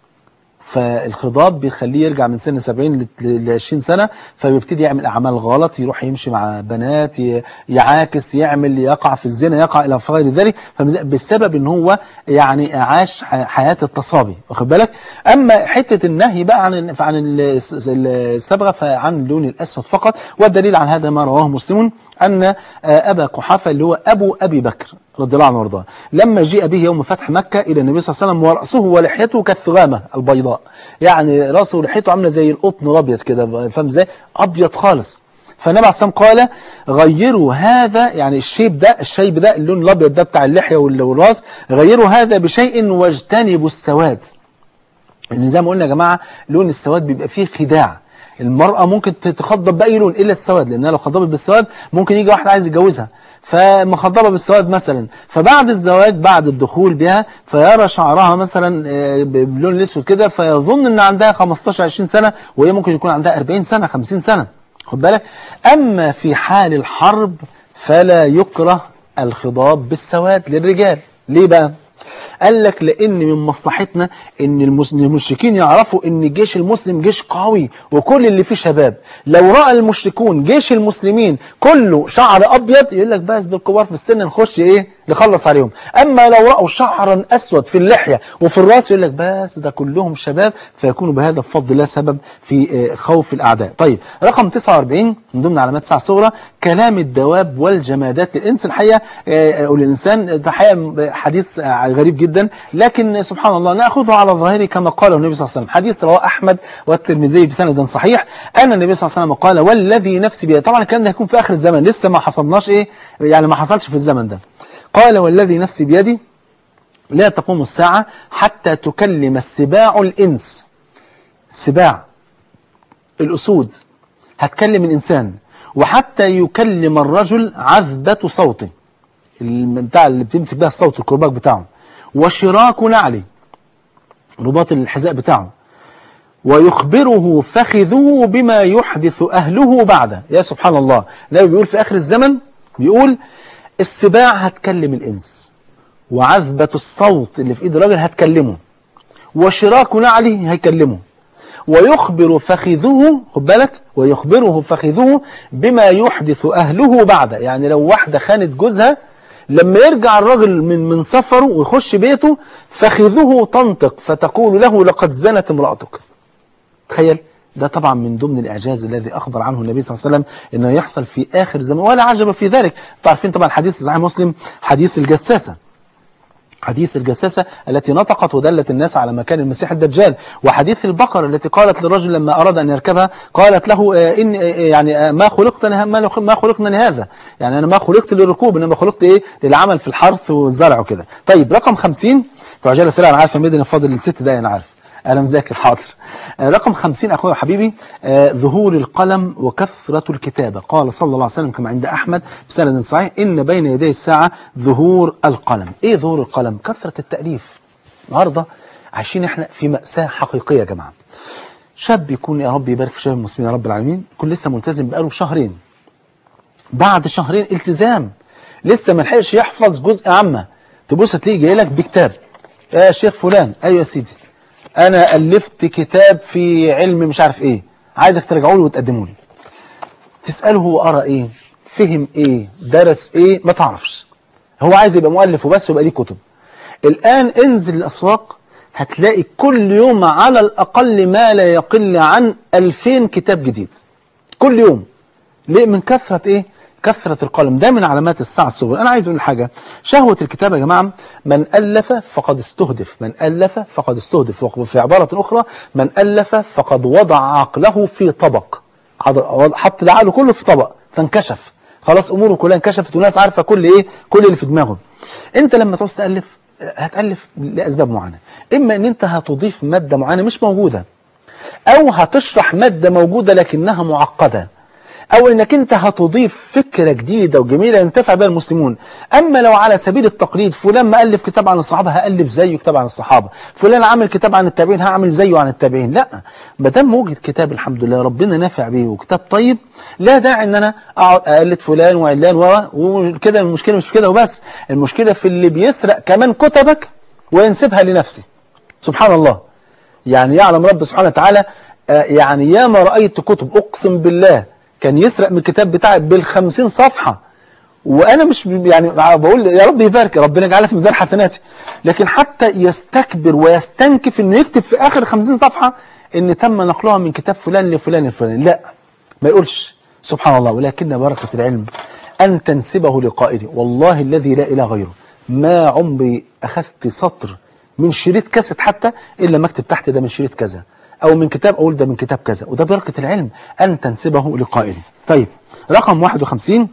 فالخضاب بيخليه يرجع من سن 70 ل 20 سنة فبيبتدي يعمل أعمال غلط يروح يمشي مع بنات ي- يعاكس يعمل يقع في الزنا يقع إلى غير ذلك فبسبب ان هو يعني عاش ح- حياة التصابي واخد بالك أما حتة النهي بقى عن عن الس- الصبغة فعن اللون الأسود فقط والدليل عن هذا ما رواه مسلم أن آه، أبا قحافة اللي هو أبو أبي بكر رضي الله عنه وارضاه لما جيء به يوم فتح مكة إلى النبي صلى الله عليه وسلم ورأسه ولحيته كالثغامة البيضاء يعني رأسه ولحيته عاملة زي القطن الأبيض كده فاهم ازاي أبيض خالص فالنبي عليه الصلاة والسلام قال غيروا هذا يعني الشيب ده الشيب ده اللون الأبيض ده بتاع اللحية وال- والراس غيروا هذا بشيء واجتنبوا السواد ان زي ما قلنا يا جماعه لون السواد بيبقى فيه خداع المرأة ممكن تتخضب بأي لون إلا السواد لأنها لو خضبت بالسواد ممكن يجي واحد عايز يتجوزها فمخضبة بالسواد مثلا فبعد الزواج بعد الدخول بها فيرى شعرها مثلا آه، باللون الأسود كده فيظن إن عندها 15 20 سنة وهي ممكن يكون عندها 40 سنة 50 سنة خد بالك أما في حال الحرب فلا يكره الخضاب بالسواد للرجال ليه بقى؟ قال لك لان من مصلحتنا ان المس- المشركين يعرفوا ان الجيش المسلم جيش قوي وكل اللي فيه شباب لو راى المشركون جيش المسلمين كله شعر ابيض يقول لك بس دول كبار في السن نخش ايه نخلص عليهم اما لو راوا شعرا اسود في اللحيه وفي الراس يقول لك بس ده كلهم شباب فيكونوا بهذا بفضل الله سبب في آه، خوف الاعداء طيب رقم 49 من ضمن علامات الساعه الصغرى كلام الدواب والجمادات للانس الحقيقه آه، او الانسان ده حقيقه حديث آه، غريب جدا لكن سبحان الله ناخذه على ظاهره كما قاله النبي صلى الله عليه وسلم حديث رواه احمد والترمذي بسند صحيح ان النبي صلى الله عليه وسلم قال والذي نفسي بيده طبعا الكلام ده هيكون في اخر الزمن لسه ما حصلناش ايه يعني ما حصلش في الزمن ده قال والذي نفسي بيدي لا تقوم الساعة حتى تكلم السباع الإنس السباع الأسود هتكلم الإنسان وحتى يكلم الرجل عذبة صوته الم- بتاع اللي بتمسك بها الصوت الكرباج بتاعه وشراك نعله رباط الحذاء بتاعه ويخبره فخذه بما يحدث أهله بعده يا سبحان الله النبي بيقول في آخر الزمن بيقول السباع هتكلم الإنس وعذبة الصوت اللي في إيد الراجل هتكلمه وشراك نعله هيكلمه ويخبر فخذه خد بالك ويخبره فخذه بما يحدث أهله بعده يعني لو واحدة خانت جوزها لما يرجع الراجل من من سفره ويخش بيته فخذه تنطق فتقول له لقد زنت امرأتك تخيل ده طبعا من ضمن الإعجاز الذي أخبر عنه النبي صلى الله عليه وسلم أنه يحصل في آخر زمان ولا عجب في ذلك انتوا عارفين طبعا حديث صحيح مسلم حديث الجساسة حديث الجساسة التي نطقت ودلت الناس على مكان المسيح الدجال وحديث البقرة التي قالت للرجل لما أراد أن يركبها قالت له آه، إن آه، يعني آه، ما خلقت له- ما ما خلقنا لهذا يعني أنا ما خلقت للركوب إنما خلقت إيه للعمل في الحرث والزرع وكده طيب رقم 50 في عجالة السلام أنا عارف يا ميدان فاضل الست دقايق أنا عارف أنا مذاكر حاضر آه، رقم 50 أخويا وحبيبي آه، ظهور القلم وكثرة الكتابة قال صلى الله عليه وسلم كما عند أحمد بسند صحيح إن بين يدي الساعة ظهور القلم إيه ظهور القلم؟ كثرة التأليف النهاردة عايشين إحنا في مأساة حقيقية يا جماعة شاب يكون يا رب يبارك في شباب المسلمين يا رب العالمين يكون لسه ملتزم بقاله شهرين بعد شهرين التزام لسه ما لحقش يحفظ جزء عامة تبص تلاقيه جاي لك بكتاب يا شيخ فلان ايوه يا سيدي انا الفت كتاب في علم مش عارف ايه عايزك ترجعوا لي وتقدموا لي تساله هو قرا ايه فهم ايه درس ايه ما تعرفش هو عايز يبقى مؤلف وبس ويبقى ليه كتب الان انزل الاسواق هتلاقي كل يوم على الاقل ما لا يقل عن 2000 كتاب جديد كل يوم ليه من كثرة ايه كثرة القلم ده من علامات الساعة الصغرى أنا عايز أقول حاجة شهوة الكتابة يا جماعة من ألف فقد استهدف من ألف فقد استهدف وفي عبارة أخرى من ألف فقد وضع عقله في طبق عض- حط العقل كله في طبق فانكشف خلاص أموره كلها انكشفت والناس عارفة كل إيه كل اللي في دماغه أنت لما تعوز تألف هتألف لأسباب معينة إما أن أنت هتضيف مادة معينة مش موجودة أو هتشرح مادة موجودة لكنها معقدة او انك انت هتضيف فكره جديده وجميله ينتفع بها المسلمون اما لو على سبيل التقليد فلان ما الف كتاب عن الصحابه هالف زيه كتاب عن الصحابه فلان عمل كتاب عن التابعين هعمل زيه عن التابعين لا ما دام موجد كتاب الحمد لله ربنا نافع بيه وكتاب طيب لا داعي ان انا اقعد اقلد فلان وعلان و- وكده المشكله مش في كده وبس المشكله في اللي بيسرق كمان كتبك وينسبها لنفسه سبحان الله يعني يعلم رب سبحانه وتعالى آه، يعني ياما رأيت كتب أقسم بالله كان يسرق من الكتاب بتاعي بالخمسين صفحة وأنا مش ب- يعني بقول يا رب يبارك ربنا يجعلها في ميزان حسناتي لكن حتى يستكبر ويستنكف إنه يكتب في آخر خمسين صفحة إن تم نقلها من كتاب فلان لفلان لفلان لا ما يقولش سبحان الله ولكن بركة العلم أن تنسبه لقائله والله الذي لا إله غيره ما عمري أخذت سطر من شريط كاسيت حتى إلا ما اكتب تحت ده من شريط كذا أو من كتاب أقول ده من كتاب كذا وده بركة العلم أن تنسبه لقائله طيب رقم 51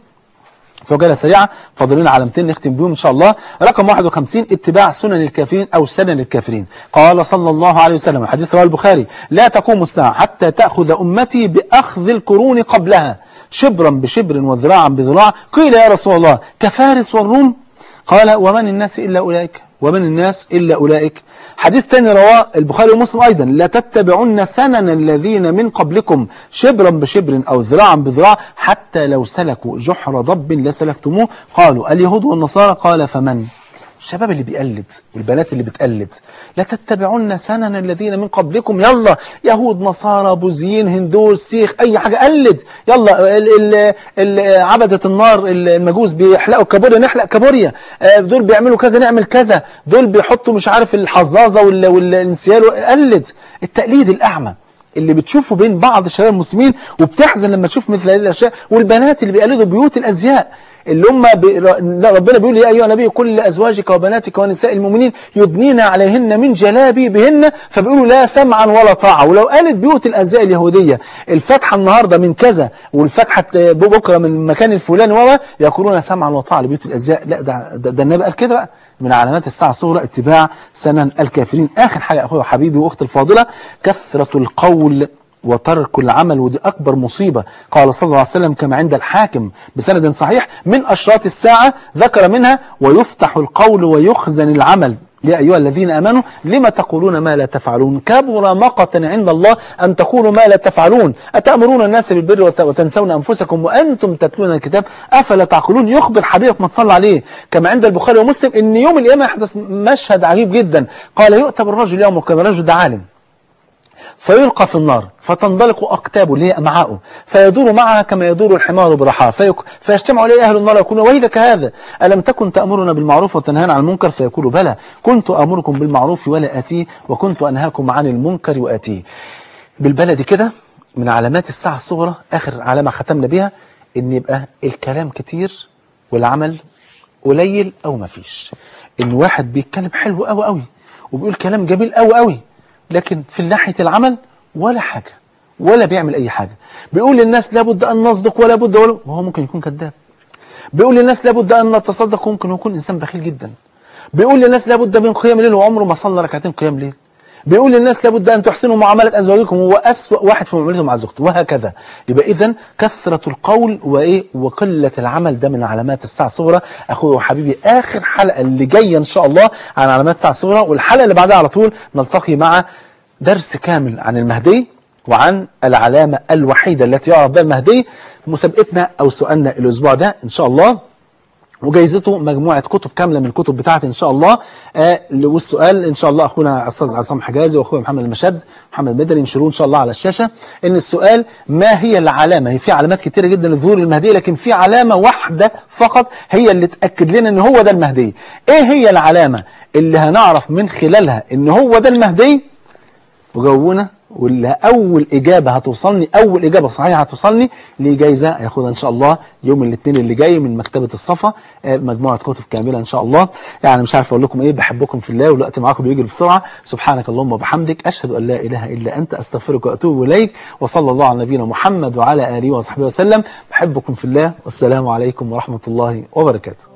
في عجاله سريعه فاضلين علامتين نختم بيهم ان شاء الله رقم 51 اتباع سنن الكافرين او سنن الكافرين قال صلى الله عليه وسلم حديث رواه البخاري لا تقوم الساعه حتى تاخذ امتي باخذ القرون قبلها شبرا بشبر وذراعا بذراع قيل يا رسول الله كفارس والروم قال ومن الناس الا اولئك ومن الناس الا اولئك حديث تاني رواه البخاري ومسلم أيضا لا تتبعن سنن الذين من قبلكم شبرا بشبر أو ذراعا بذراع حتى لو سلكوا جحر ضب لسلكتموه قالوا اليهود والنصارى قال فمن الشباب اللي بيقلد والبنات اللي بتقلد لا تتبعن سنن الذين من قبلكم يلا يهود نصارى بوذيين هندوس سيخ اي حاجه قلد يلا ال ال ال عبده النار المجوس بيحلقوا كابوريا نحلق كابوريا آه، دول بيعملوا كذا نعمل كذا دول بيحطوا مش عارف الحظاظه وال- والانسيال قلد التقليد الاعمى اللي بتشوفه بين بعض الشباب المسلمين وبتحزن لما تشوف مثل هذه الاشياء والبنات اللي بيقلدوا بيوت الازياء اللي هم بي... لا، ربنا بيقول يا ايها النبي كل ازواجك وبناتك ونساء المؤمنين يدنين عليهن من جلابيبهن فبيقولوا لا سمعا ولا طاعه ولو قالت بيوت الازياء اليهوديه الفاتحه النهارده من كذا والفاتحه بكره من مكان الفلاني وما يقولون سمعا وطاعه لبيوت الازياء لا ده ده, ده النبي قال كده بقى من علامات الساعه الصغرى اتباع سنن الكافرين اخر حاجه اخويا وحبيبي واختي الفاضله كثره القول وترك العمل ودي أكبر مصيبة قال صلى الله عليه وسلم كما عند الحاكم بسند صحيح من أشراط الساعة ذكر منها ويفتح القول ويخزن العمل يا أيها الذين أمنوا لما تقولون ما لا تفعلون كبر مقتا عند الله أن تقولوا ما لا تفعلون أتأمرون الناس بالبر وت- وتنسون أنفسكم وأنتم تتلون الكتاب أفلا تعقلون يخبر حبيبك ما تصلى عليه كما عند البخاري ومسلم إن يوم القيامة يحدث مشهد عجيب جدا قال يؤتى بالرجل يوم القيامة الرجل ده عالم فيلقى في النار فتنطلق أقتابه اللي هي أمعاؤه فيدور معها كما يدور الحمار برحاه فيك فيجتمع إليه أهل النار يقولون ويلك هذا ألم تكن تأمرنا بالمعروف وتنهانا عن المنكر فيقول بلى كنت أمركم بالمعروف ولا أتيه وكنت أنهاكم عن المنكر وأتيه بالبلدي كده من علامات الساعة الصغرى آخر علامة ختمنا بها إن يبقى الكلام كتير والعمل قليل أو ما فيش إن واحد بيتكلم حلو قوي قوي وبيقول كلام جميل قوي قوي لكن في ناحية العمل ولا حاجة ولا بيعمل أي حاجة بيقول للناس لابد أن نصدق ولا بد ولا وهو ممكن يكون كذاب بيقول للناس لابد أن نتصدق وممكن يكون إنسان بخيل جدا بيقول للناس لابد من قيام ليل وعمره ما صلى ركعتين قيام ليل بيقول للناس لابد أن تحسنوا معاملة أزواجكم وهو أسوأ واحد في معاملته مع زوجته وهكذا يبقى إذا كثرة القول وإيه وقلة العمل ده من علامات الساعة الصغرى أخوي وحبيبي آخر حلقة اللي جاية إن شاء الله عن علامات الساعة الصغرى والحلقة اللي بعدها على طول نلتقي مع درس كامل عن المهدي وعن العلامة الوحيدة التي يعرف بها المهدي مسابقتنا أو سؤالنا الأسبوع ده إن شاء الله وجايزته مجموعة كتب كاملة من الكتب بتاعتي إن شاء الله آه والسؤال إن شاء الله أخونا أستاذ عصام حجازي وأخويا محمد المشد محمد مدني ينشروه إن شاء الله على الشاشة إن السؤال ما هي العلامة هي في علامات كتيرة جدا لظهور المهدي لكن في علامة واحدة فقط هي اللي تأكد لنا إن هو ده المهدي إيه هي العلامة اللي هنعرف من خلالها إن هو ده المهدي وجاوبونا واللي اول اجابه هتوصلني اول اجابه صحيحه هتوصلني لجائزه هياخدها ان شاء الله يوم الاثنين اللي جاي من مكتبه الصفا آه، مجموعه كتب كامله ان شاء الله يعني مش عارف اقول لكم ايه بحبكم في الله والوقت معاكم بيجري بسرعه سبحانك اللهم وبحمدك اشهد ان لا اله الا انت استغفرك واتوب اليك وصلى الله على نبينا محمد وعلى اله وصحبه وسلم بحبكم في الله والسلام عليكم ورحمه الله وبركاته